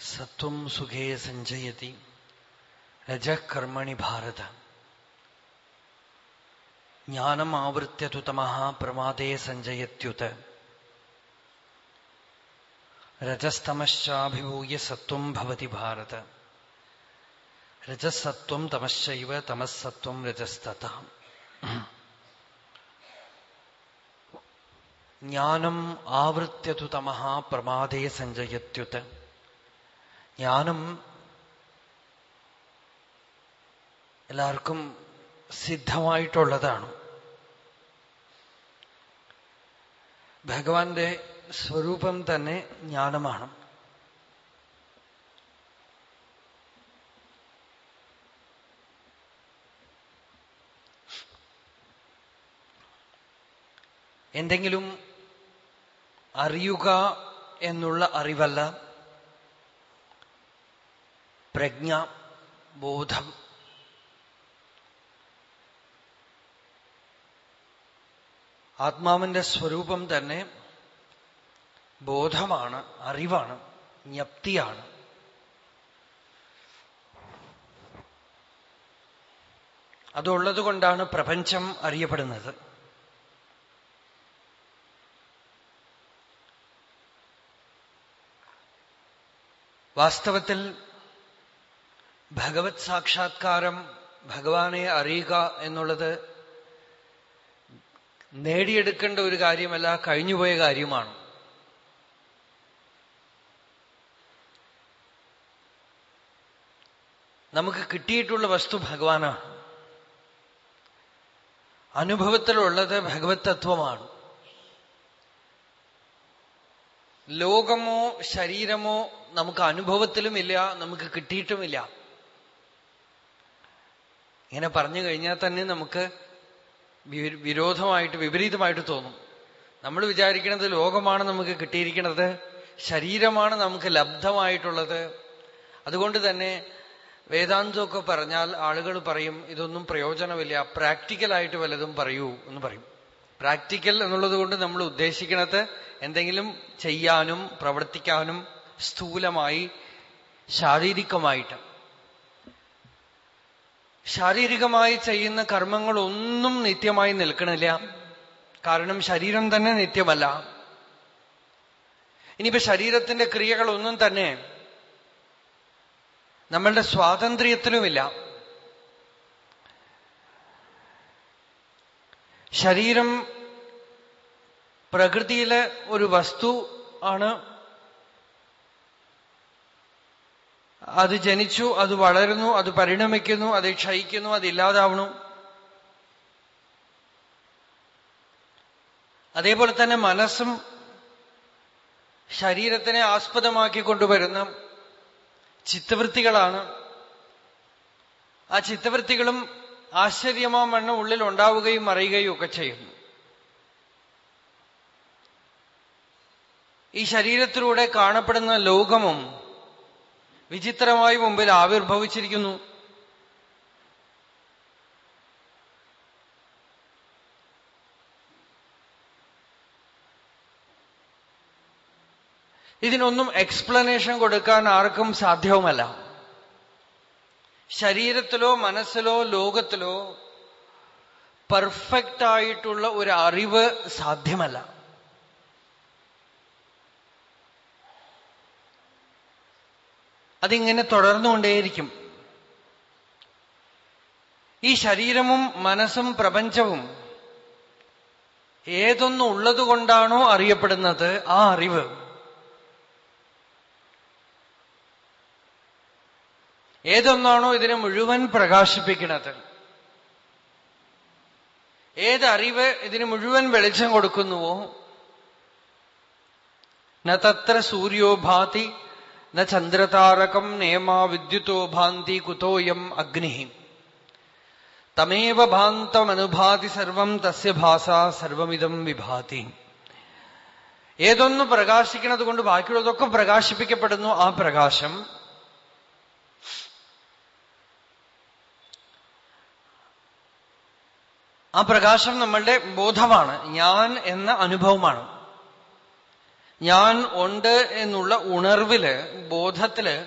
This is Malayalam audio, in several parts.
സത്വം സുഖേ സഞ്ചയതി രജകർമ്മണി ഭാരത ജ്ഞാനം ആവൃത്യതു തമഃ പ്രമാദേ സഞ്ചയത്യുത് രജസ്തമശ്ചാഭിഭൂയ സത്വം ഭവതി ഭാരത രജസത്വം തമശ്ചൈവ തമസ്സത്വം രജസ്തത ജ്ഞാനം ആവൃത്യതു തമഃ പ്രമാദേ സഞ്ചയത്യുത് ജ്ഞാനം എല്ലാവർക്കും സിദ്ധമായിട്ടുള്ളതാണ് ഭഗവാന്റെ സ്വരൂപം തന്നെ ജ്ഞാനമാണ് എന്തെങ്കിലും അറിയുക എന്നുള്ള അറിവല്ല പ്രജ്ഞ ബോധം ആത്മാവിന്റെ സ്വരൂപം തന്നെ ബോധമാണ് അറിവാണ് ജ്ഞപ്തിയാണ് അതുള്ളത് കൊണ്ടാണ് പ്രപഞ്ചം അറിയപ്പെടുന്നത് വാസ്തവത്തിൽ ഭഗവത് സാക്ഷാത്കാരം ഭഗവാനെ അറിയുക എന്നുള്ളത് നേടിയെടുക്കേണ്ട ഒരു കാര്യമല്ല കഴിഞ്ഞുപോയ കാര്യമാണ് നമുക്ക് കിട്ടിയിട്ടുള്ള വസ്തു ഭഗവാനാണ് അനുഭവത്തിലുള്ളത് ഭഗവത് തത്വമാണ് ലോകമോ ശരീരമോ നമുക്ക് അനുഭവത്തിലുമില്ല നമുക്ക് കിട്ടിയിട്ടുമില്ല ഇങ്ങനെ പറഞ്ഞു കഴിഞ്ഞാൽ തന്നെ നമുക്ക് വിരോധമായിട്ട് വിപരീതമായിട്ട് തോന്നും നമ്മൾ വിചാരിക്കുന്നത് ലോകമാണ് നമുക്ക് കിട്ടിയിരിക്കുന്നത് ശരീരമാണ് നമുക്ക് ലബ്ധമായിട്ടുള്ളത് അതുകൊണ്ട് തന്നെ വേദാന്തമൊക്കെ പറഞ്ഞാൽ ആളുകൾ പറയും ഇതൊന്നും പ്രയോജനമില്ല പ്രാക്ടിക്കലായിട്ട് വല്ലതും പറയൂ എന്ന് പറയും പ്രാക്ടിക്കൽ എന്നുള്ളത് കൊണ്ട് നമ്മൾ ഉദ്ദേശിക്കുന്നത് എന്തെങ്കിലും ചെയ്യാനും പ്രവർത്തിക്കാനും സ്ഥൂലമായി ശാരീരികമായിട്ട് ശാരീരികമായി ചെയ്യുന്ന കർമ്മങ്ങളൊന്നും നിത്യമായി നിൽക്കണില്ല കാരണം ശരീരം തന്നെ നിത്യമല്ല ഇനിയിപ്പോ ശരീരത്തിന്റെ ക്രിയകളൊന്നും തന്നെ നമ്മളുടെ സ്വാതന്ത്ര്യത്തിനുമില്ല ശരീരം പ്രകൃതിയിലെ ഒരു വസ്തു ആണ് അത് ജനിച്ചു അത് വളരുന്നു അത് പരിണമിക്കുന്നു അത് ക്ഷയിക്കുന്നു അത് ഇല്ലാതാവണു അതേപോലെ തന്നെ മനസ്സും ശരീരത്തിനെ ആസ്പദമാക്കി കൊണ്ടുവരുന്ന ചിത്തവൃത്തികളാണ് ആ ചിത്തവൃത്തികളും ആശ്ചര്യമാം വണ്ണം ഉള്ളിൽ ഉണ്ടാവുകയും മറിയുകയും ഒക്കെ ചെയ്യുന്നു ഈ ശരീരത്തിലൂടെ കാണപ്പെടുന്ന ലോകമും വിചിത്രമായി മുമ്പിൽ ആവിർഭവിച്ചിരിക്കുന്നു ഇതിനൊന്നും എക്സ്പ്ലനേഷൻ കൊടുക്കാൻ ആർക്കും സാധ്യവുമല്ല ശരീരത്തിലോ മനസ്സിലോ ലോകത്തിലോ പെർഫെക്റ്റ് ആയിട്ടുള്ള ഒരു അറിവ് സാധ്യമല്ല അതിങ്ങനെ തുടർന്നുകൊണ്ടേയിരിക്കും ഈ ശരീരവും മനസ്സും പ്രപഞ്ചവും ഏതൊന്നും ഉള്ളതുകൊണ്ടാണോ അറിയപ്പെടുന്നത് ആ അറിവ് ഏതൊന്നാണോ ഇതിനെ മുഴുവൻ പ്രകാശിപ്പിക്കുന്നത് ഏതറിവ് ഇതിന് മുഴുവൻ വെളിച്ചം കൊടുക്കുന്നുവോ നത്ര സൂര്യോ ഭാതി ന ചന്ദ്രതാരകം നേമാ വിദ്യുതോ ഭാന്തി കുതോയം അഗ്നി തമേവ ഭാന്തമനുഭാതി സർവം തസ്യ ഭാസ സർവമിതം വിഭാതി ഏതൊന്ന് പ്രകാശിക്കുന്നത് കൊണ്ട് ബാക്കിയുള്ളതൊക്കെ പ്രകാശിപ്പിക്കപ്പെടുന്നു ആ പ്രകാശം ആ പ്രകാശം നമ്മളുടെ ബോധമാണ് ഞാൻ എന്ന അനുഭവമാണ് ഞാൻ ഉണ്ട് എന്നുള്ള ഉണർവില് ബോധത്തില്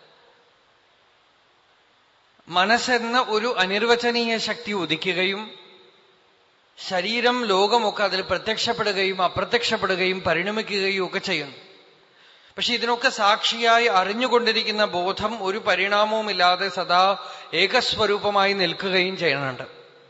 മനസ്സെന്ന ഒരു അനിർവചനീയ ശക്തി ഉദിക്കുകയും ശരീരം ലോകമൊക്കെ അതിൽ പ്രത്യക്ഷപ്പെടുകയും അപ്രത്യക്ഷപ്പെടുകയും പരിണമിക്കുകയും ഒക്കെ ചെയ്യുന്നു പക്ഷെ ഇതിനൊക്കെ സാക്ഷിയായി അറിഞ്ഞുകൊണ്ടിരിക്കുന്ന ബോധം ഒരു പരിണാമവുമില്ലാതെ സദാ ഏകസ്വരൂപമായി നിൽക്കുകയും ചെയ്യുന്നുണ്ട്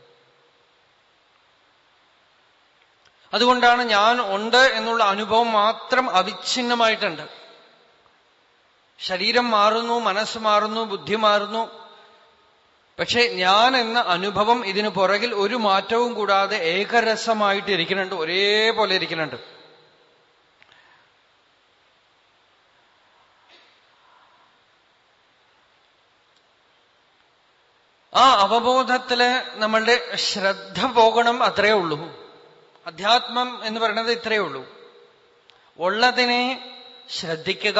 അതുകൊണ്ടാണ് ഞാൻ ഉണ്ട് എന്നുള്ള അനുഭവം മാത്രം അവിഛിന്നമായിട്ടുണ്ട് ശരീരം മാറുന്നു മനസ്സ് മാറുന്നു ബുദ്ധി മാറുന്നു പക്ഷെ ഞാൻ എന്ന അനുഭവം ഇതിനു പുറകിൽ ഒരു മാറ്റവും കൂടാതെ ഏകരസമായിട്ട് ഇരിക്കുന്നുണ്ട് ഒരേപോലെ ഇരിക്കുന്നുണ്ട് ആ അവബോധത്തില് നമ്മളുടെ ശ്രദ്ധ പോകണം അത്രയേ ഉള്ളൂ അധ്യാത്മം എന്ന് പറയുന്നത് ഇത്രയേ ഉള്ളൂ ഉള്ളതിനെ ശ്രദ്ധിക്കുക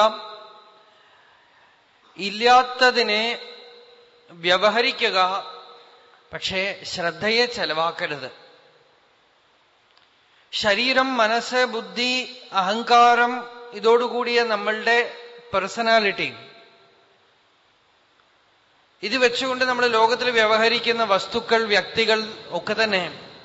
ഇല്ലാത്തതിനെ വ്യവഹരിക്കുക പക്ഷേ ശ്രദ്ധയെ ചെലവാക്കരുത് ശരീരം മനസ്സ് ബുദ്ധി അഹങ്കാരം ഇതോടുകൂടിയ നമ്മളുടെ പേഴ്സണാലിറ്റി ഇത് വെച്ചുകൊണ്ട് നമ്മൾ ലോകത്തിൽ വ്യവഹരിക്കുന്ന വസ്തുക്കൾ വ്യക്തികൾ ഒക്കെ തന്നെ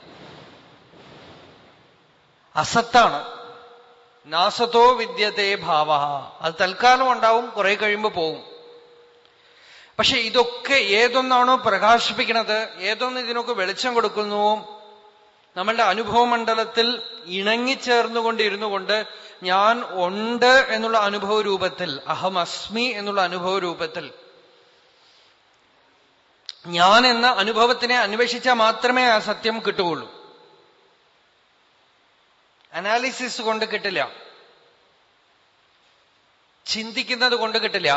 അസത്താണ് നാസത്തോ വിദ്യത്തെ ഭാവ അത് തൽക്കാലം ഉണ്ടാവും കുറെ കഴിയുമ്പോൾ പോവും പക്ഷെ ഇതൊക്കെ ഏതൊന്നാണോ പ്രകാശിപ്പിക്കുന്നത് ഏതൊന്ന് ഇതിനൊക്കെ വെളിച്ചം കൊടുക്കുന്നുവോ നമ്മളുടെ അനുഭവ മണ്ഡലത്തിൽ ഇണങ്ങിച്ചേർന്നുകൊണ്ടിരുന്നു കൊണ്ട് ഞാൻ ഉണ്ട് എന്നുള്ള അനുഭവ രൂപത്തിൽ അഹമസ്മി എന്നുള്ള അനുഭവ രൂപത്തിൽ ഞാൻ എന്ന അനുഭവത്തിനെ അന്വേഷിച്ചാൽ മാത്രമേ ആ സത്യം കിട്ടുകയുള്ളൂ അനാലിസിസ് കൊണ്ട് കിട്ടില്ല ചിന്തിക്കുന്നത് കൊണ്ട് കിട്ടില്ല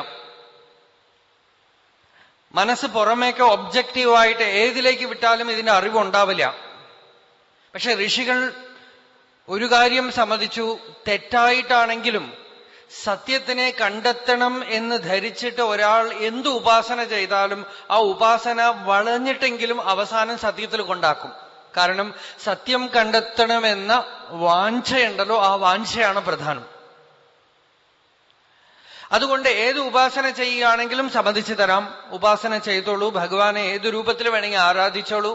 മനസ്സ് പുറമേക്ക് ഒബ്ജക്റ്റീവായിട്ട് ഏതിലേക്ക് വിട്ടാലും ഇതിന്റെ അറിവുണ്ടാവില്ല പക്ഷെ ഋഷികൾ ഒരു കാര്യം സമ്മതിച്ചു തെറ്റായിട്ടാണെങ്കിലും സത്യത്തിനെ കണ്ടെത്തണം എന്ന് ധരിച്ചിട്ട് ഒരാൾ എന്ത് ഉപാസന ചെയ്താലും ആ ഉപാസന വളഞ്ഞിട്ടെങ്കിലും അവസാനം സത്യത്തിൽ കൊണ്ടാക്കും കാരണം സത്യം കണ്ടെത്തണമെന്ന വാഞ്ചയുണ്ടല്ലോ ആ വാഞ്ചയാണ് പ്രധാനം അതുകൊണ്ട് ഏത് ഉപാസന ചെയ്യുകയാണെങ്കിലും സമ്മതിച്ചു തരാം ഉപാസന ചെയ്തോളൂ ഭഗവാനെ ഏത് രൂപത്തിൽ വേണമെങ്കിൽ ആരാധിച്ചോളൂ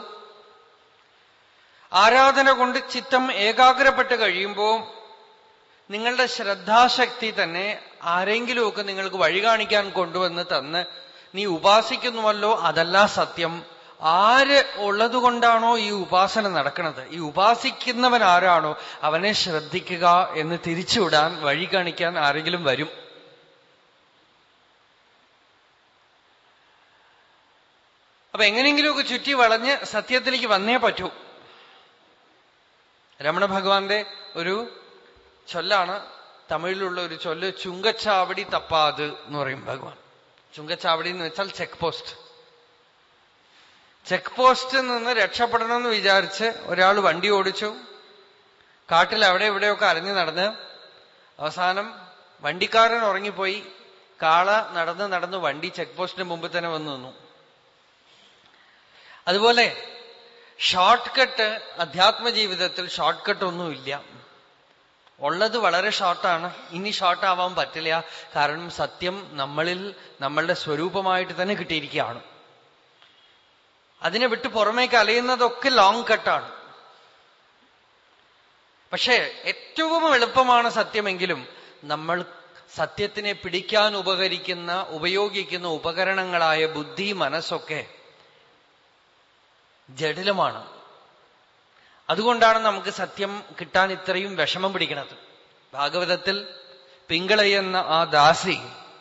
ആരാധന കൊണ്ട് ചിത്തം ഏകാഗ്രപ്പെട്ട് കഴിയുമ്പോൾ നിങ്ങളുടെ ശ്രദ്ധാശക്തി തന്നെ ആരെങ്കിലുമൊക്കെ നിങ്ങൾക്ക് വഴി കാണിക്കാൻ കൊണ്ടുവന്ന് തന്ന് നീ ഉപാസിക്കുന്നുവല്ലോ അതല്ല സത്യം ആര് ഉള്ളതുകൊണ്ടാണോ ഈ ഉപാസന നടക്കുന്നത് ഈ ഉപാസിക്കുന്നവൻ ആരാണോ അവനെ ശ്രദ്ധിക്കുക എന്ന് തിരിച്ചുവിടാൻ വഴി കാണിക്കാൻ ആരെങ്കിലും വരും അപ്പൊ എങ്ങനെയെങ്കിലുമൊക്കെ ചുറ്റി വളഞ്ഞ് സത്യത്തിലേക്ക് വന്നേ പറ്റൂ രമണ ഭഗവാന്റെ ഒരു ചൊല്ലാണ് തമിഴിലുള്ള ഒരു ചൊല്ല് ചുങ്കച്ചാവടി തപ്പാത് എന്ന് പറയും ഭഗവാൻ ചുങ്കച്ചാവടി എന്ന് വെച്ചാൽ ചെക്ക് പോസ്റ്റ് ചെക്ക് പോസ്റ്റിൽ നിന്ന് രക്ഷപ്പെടണമെന്ന് വിചാരിച്ച് ഒരാൾ വണ്ടി ഓടിച്ചു കാട്ടിൽ അവിടെ ഇവിടെയൊക്കെ അരഞ്ഞു നടന്ന് അവസാനം വണ്ടിക്കാരൻ ഉറങ്ങിപ്പോയി കാള നടന്ന് നടന്ന് വണ്ടി ചെക്ക് പോസ്റ്റിന് മുമ്പ് തന്നെ വന്നു നിന്നു അതുപോലെ ഷോർട്ട് കട്ട് അധ്യാത്മ ജീവിതത്തിൽ ഷോർട്ട് കട്ട് ഒന്നുമില്ല ഉള്ളത് വളരെ ഷോർട്ടാണ് ഇനി ഷോർട്ട് ആവാൻ പറ്റില്ല കാരണം സത്യം നമ്മളിൽ നമ്മളുടെ സ്വരൂപമായിട്ട് തന്നെ കിട്ടിയിരിക്കുകയാണ് അതിനെ വിട്ട് പുറമേക്ക് അലയുന്നതൊക്കെ ലോങ് കട്ടാണ് പക്ഷേ ഏറ്റവും എളുപ്പമാണ് സത്യമെങ്കിലും നമ്മൾ സത്യത്തിനെ പിടിക്കാൻ ഉപകരിക്കുന്ന ഉപയോഗിക്കുന്ന ഉപകരണങ്ങളായ ബുദ്ധി മനസ്സൊക്കെ ജഡിലമാണ് അതുകൊണ്ടാണ് നമുക്ക് സത്യം കിട്ടാൻ ഇത്രയും വിഷമം പിടിക്കുന്നത് ഭാഗവതത്തിൽ പിങ്കളയെന്ന ആ ദാസി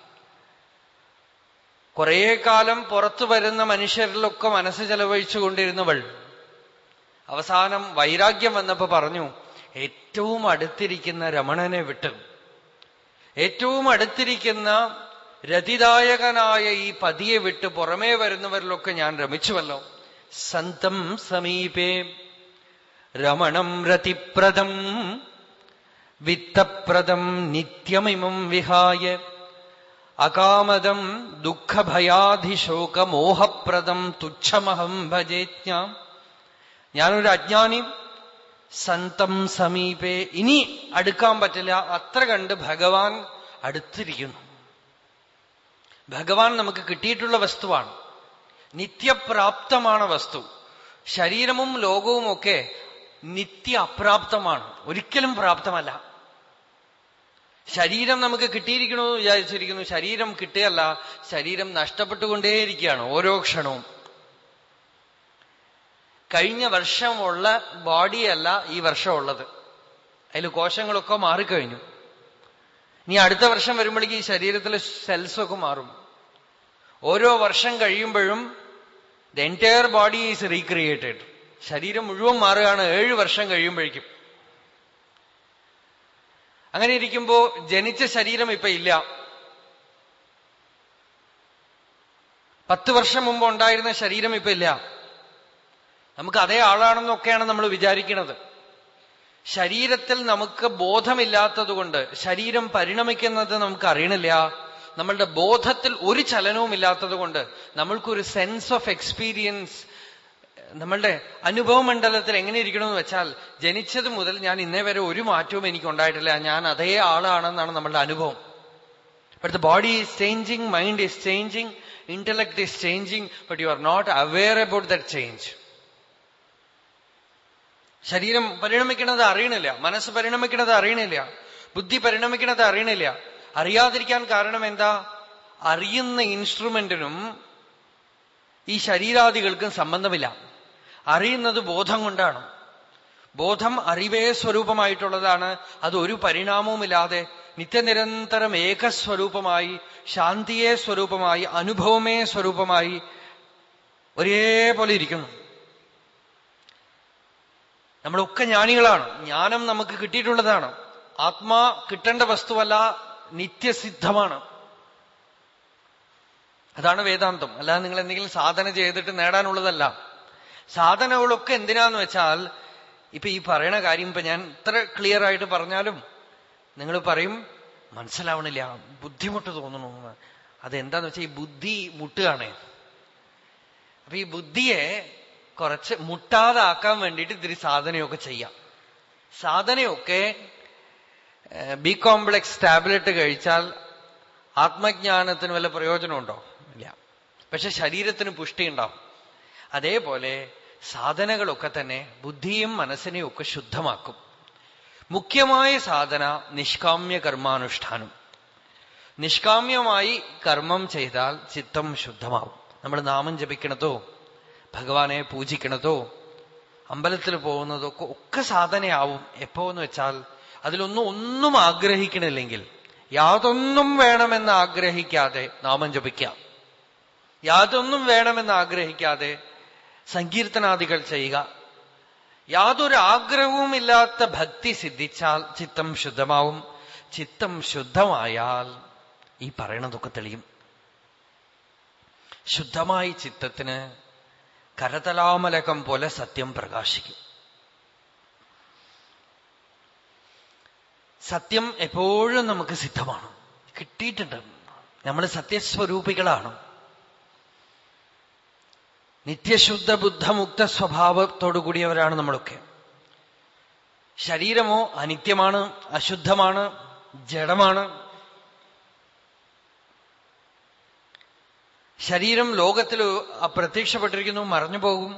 കുറേ കാലം പുറത്തു വരുന്ന മനുഷ്യരിലൊക്കെ മനസ്സ് ചെലവഴിച്ചുകൊണ്ടിരുന്നവൾ അവസാനം വൈരാഗ്യം വന്നപ്പോ പറഞ്ഞു ഏറ്റവും അടുത്തിരിക്കുന്ന രമണനെ വിട്ട് ഏറ്റവും അടുത്തിരിക്കുന്ന രതിദായകനായ ഈ പതിയെ വിട്ട് പുറമേ വരുന്നവരിലൊക്കെ ഞാൻ രമിച്ചുവല്ലോ സന്തം സമീപേ രമണം രതിപ്രദം വിത്തപ്രദം നിത്യമിമം വിഹായ അകാമദം ദുഃഖഭയാധിശോകമോഹപ്രദം തുച്ഛമഹം ഭജേജ്ഞാം ഞാനൊരു അജ്ഞാനി സന്തം സമീപേ ഇനി അടുക്കാൻ പറ്റില്ല അത്ര കണ്ട് ഭഗവാൻ അടുത്തിരിക്കുന്നു ഭഗവാൻ നമുക്ക് കിട്ടിയിട്ടുള്ള വസ്തുവാണ് നിത്യപ്രാപ്തമാണ് വസ്തു ശരീരവും ലോകവും ഒക്കെ നിത്യ അപ്രാപ്തമാണ് ഒരിക്കലും പ്രാപ്തമല്ല ശരീരം നമുക്ക് കിട്ടിയിരിക്കണമെന്ന് വിചാരിച്ചിരിക്കുന്നു ശരീരം കിട്ടുകയല്ല ശരീരം നഷ്ടപ്പെട്ടുകൊണ്ടേയിരിക്കുകയാണ് ഓരോ ക്ഷണവും കഴിഞ്ഞ വർഷമുള്ള ബോഡിയല്ല ഈ വർഷമുള്ളത് അതിൽ കോശങ്ങളൊക്കെ മാറിക്കഴിഞ്ഞു ഇനി അടുത്ത വർഷം വരുമ്പോഴേക്ക് ഈ ശരീരത്തിലെ സെൽസൊക്കെ മാറും ഓരോ വർഷം കഴിയുമ്പോഴും the entire body is recreated ശരീരം മുഴുവൻ മാറുകയാണ് ഏഴ് വർഷം കഴിയുമ്പോഴേക്കും അങ്ങനെ ഇരിക്കുമ്പോ ജനിച്ച ശരീരം ഇപ്പൊ ഇല്ല പത്ത് വർഷം മുമ്പ് ഉണ്ടായിരുന്ന ശരീരം ഇപ്പൊ ഇല്ല നമുക്ക് അതേ ആളാണെന്നൊക്കെയാണ് നമ്മൾ വിചാരിക്കുന്നത് ശരീരത്തിൽ നമുക്ക് ബോധമില്ലാത്തതുകൊണ്ട് ശരീരം പരിണമിക്കുന്നത് നമുക്ക് അറിയണില്ല നമ്മളുടെ ബോധത്തിൽ ഒരു ചലനവും ഇല്ലാത്തത് കൊണ്ട് നമ്മൾക്കൊരു സെൻസ് ഓഫ് എക്സ്പീരിയൻസ് നമ്മളുടെ അനുഭവ മണ്ഡലത്തിൽ എങ്ങനെ ഇരിക്കണമെന്ന് വെച്ചാൽ ജനിച്ചത് മുതൽ ഞാൻ ഇന്നേ വരെ ഒരു മാറ്റവും എനിക്ക് ഉണ്ടായിട്ടില്ല ഞാൻ അതേ ആളാണെന്നാണ് നമ്മളുടെ അനുഭവം but the body is changing mind is changing intellect is changing but you are not aware about that change ശരീരം പരിണമിക്കുന്നത് അറിയണില്ല മനസ്സ് പരിണമിക്കുന്നത് അറിയണില്ല ബുദ്ധി പരിണമിക്കുന്നത് അറിയണില്ല അറിയാതിരിക്കാൻ കാരണം എന്താ അറിയുന്ന ഇൻസ്ട്രുമെന്റിനും ഈ ശരീരാദികൾക്കും സംബന്ധമില്ല അറിയുന്നത് ബോധം കൊണ്ടാണ് ബോധം അറിവേ സ്വരൂപമായിട്ടുള്ളതാണ് അത് ഒരു പരിണാമവുമില്ലാതെ നിത്യനിരന്തരം ഏകസ്വരൂപമായി ശാന്തിയെ സ്വരൂപമായി അനുഭവമേ സ്വരൂപമായി ഒരേപോലെ ഇരിക്കുന്നു നമ്മളൊക്കെ ജ്ഞാനികളാണ് ജ്ഞാനം നമുക്ക് കിട്ടിയിട്ടുള്ളതാണ് ആത്മാ കിട്ടേണ്ട വസ്തുവല്ല നിത്യസിദ്ധമാണ് അതാണ് വേദാന്തം അല്ലാതെ നിങ്ങൾ എന്തെങ്കിലും സാധന ചെയ്തിട്ട് നേടാനുള്ളതല്ല സാധനകളൊക്കെ എന്തിനാന്ന് വെച്ചാൽ ഇപ്പൊ ഈ പറയണ കാര്യം ഇപ്പൊ ഞാൻ ഇത്ര ക്ലിയർ ആയിട്ട് പറഞ്ഞാലും നിങ്ങൾ പറയും മനസ്സിലാവണില്ല ബുദ്ധിമുട്ട് തോന്നണു അതെന്താന്ന് വെച്ചാൽ ഈ ബുദ്ധി മുട്ടുകയാണേ അപ്പൊ ഈ ബുദ്ധിയെ കുറച്ച് മുട്ടാതാക്കാൻ വേണ്ടിയിട്ട് ഇത്തിരി സാധനയൊക്കെ ചെയ്യാം സാധനയൊക്കെ ബി കോംപ്ലക്സ് ടാബ്ലറ്റ് കഴിച്ചാൽ ആത്മജ്ഞാനത്തിന് വല്ല പ്രയോജനമുണ്ടോ ഇല്ല പക്ഷെ ശരീരത്തിന് പുഷ്ടി ഉണ്ടാവും അതേപോലെ സാധനകളൊക്കെ തന്നെ ബുദ്ധിയും മനസ്സിനെയും ഒക്കെ ശുദ്ധമാക്കും മുഖ്യമായ സാധന നിഷ്കാമ്യ കർമാനുഷ്ഠാനം നിഷ്കാമ്യമായി കർമ്മം ചെയ്താൽ ചിത്തം ശുദ്ധമാവും നമ്മൾ നാമം ജപിക്കണതോ ഭഗവാനെ പൂജിക്കണതോ അമ്പലത്തിൽ പോകുന്നതോ ഒക്കെ ഒക്കെ സാധനയാവും എപ്പോന്ന് വെച്ചാൽ അതിലൊന്നും ഒന്നും ആഗ്രഹിക്കണില്ലെങ്കിൽ യാതൊന്നും വേണമെന്ന് ആഗ്രഹിക്കാതെ നാമം ജപിക്കാം യാതൊന്നും വേണമെന്ന് ആഗ്രഹിക്കാതെ സങ്കീർത്തനാദികൾ ചെയ്യുക യാതൊരു ആഗ്രഹവുമില്ലാത്ത ഭക്തി സിദ്ധിച്ചാൽ ചിത്തം ശുദ്ധമാവും ചിത്തം ശുദ്ധമായാൽ ഈ പറയണതൊക്കെ തെളിയും ശുദ്ധമായി ചിത്തത്തിന് കരതലാമലകം പോലെ സത്യം പ്രകാശിക്കും സത്യം എപ്പോഴും നമുക്ക് സിദ്ധമാണ് കിട്ടിയിട്ടുണ്ട് നമ്മൾ സത്യസ്വരൂപികളാണ് നിത്യശുദ്ധ ബുദ്ധമുക്ത സ്വഭാവത്തോടു കൂടിയവരാണ് നമ്മളൊക്കെ ശരീരമോ അനിത്യമാണ് അശുദ്ധമാണ് ജഡമാണ് ശരീരം ലോകത്തിൽ അപ്രത്യക്ഷപ്പെട്ടിരിക്കുന്നു മറഞ്ഞു പോകും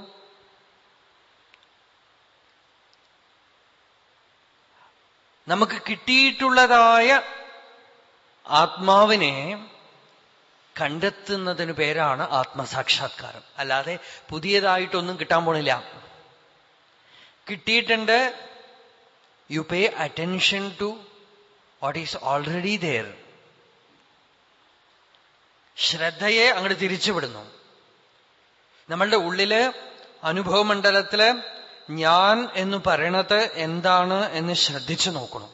നമുക്ക് കിട്ടിയിട്ടുള്ളതായ ആത്മാവിനെ കണ്ടെത്തുന്നതിന് പേരാണ് ആത്മസാക്ഷാത്കാരം അല്ലാതെ പുതിയതായിട്ടൊന്നും കിട്ടാൻ പോണില്ല കിട്ടിയിട്ടുണ്ട് you pay attention to what is already there ശ്രദ്ധയെ അങ്ങോട്ട് തിരിച്ചുവിടുന്നു നമ്മളുടെ ഉള്ളില് അനുഭവമണ്ഡലത്തില് ഞാൻ എന്ന് പറയണത് എന്താണ് എന്ന് ശ്രദ്ധിച്ചു നോക്കണം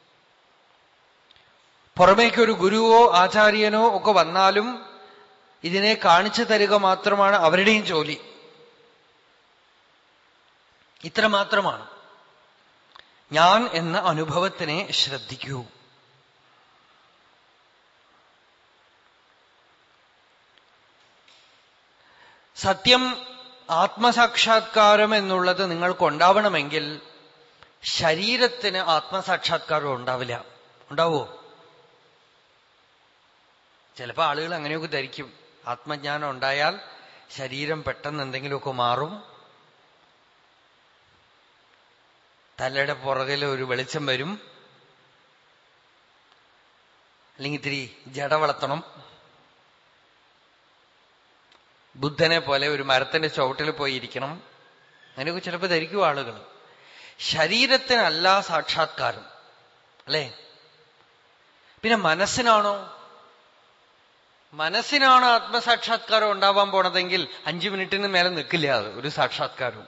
പുറമേക്കൊരു ഗുരുവോ ആചാര്യനോ ഒക്കെ വന്നാലും ഇതിനെ കാണിച്ചു തരിക മാത്രമാണ് അവരുടെയും ജോലി ഇത്ര മാത്രമാണ് ഞാൻ എന്ന അനുഭവത്തിനെ ശ്രദ്ധിക്കൂ സത്യം ആത്മസാക്ഷാത്കാരം എന്നുള്ളത് നിങ്ങൾക്കുണ്ടാവണമെങ്കിൽ ശരീരത്തിന് ആത്മസാക്ഷാത്കാരം ഉണ്ടാവില്ല ഉണ്ടാവോ ചിലപ്പോ ആളുകൾ അങ്ങനെയൊക്കെ ധരിക്കും ആത്മജ്ഞാനം ഉണ്ടായാൽ ശരീരം പെട്ടെന്ന് എന്തെങ്കിലുമൊക്കെ മാറും തലയുടെ പുറകിൽ ഒരു വെളിച്ചം വരും അല്ലെങ്കിൽ ഇത്തിരി ജട വളർത്തണം ബുദ്ധനെ പോലെ ഒരു മരത്തിന്റെ ചുവട്ടിൽ പോയി ഇരിക്കണം അങ്ങനെയൊക്കെ ചിലപ്പോൾ ധരിക്കും ആളുകൾ ശരീരത്തിനല്ല സാക്ഷാത്കാരം അല്ലേ പിന്നെ മനസ്സിനാണോ മനസ്സിനാണ് ആത്മസാക്ഷാത്കാരം ഉണ്ടാവാൻ പോണതെങ്കിൽ അഞ്ചു മിനിറ്റിന് മേലെ നിൽക്കില്ല അത് ഒരു സാക്ഷാത്കാരവും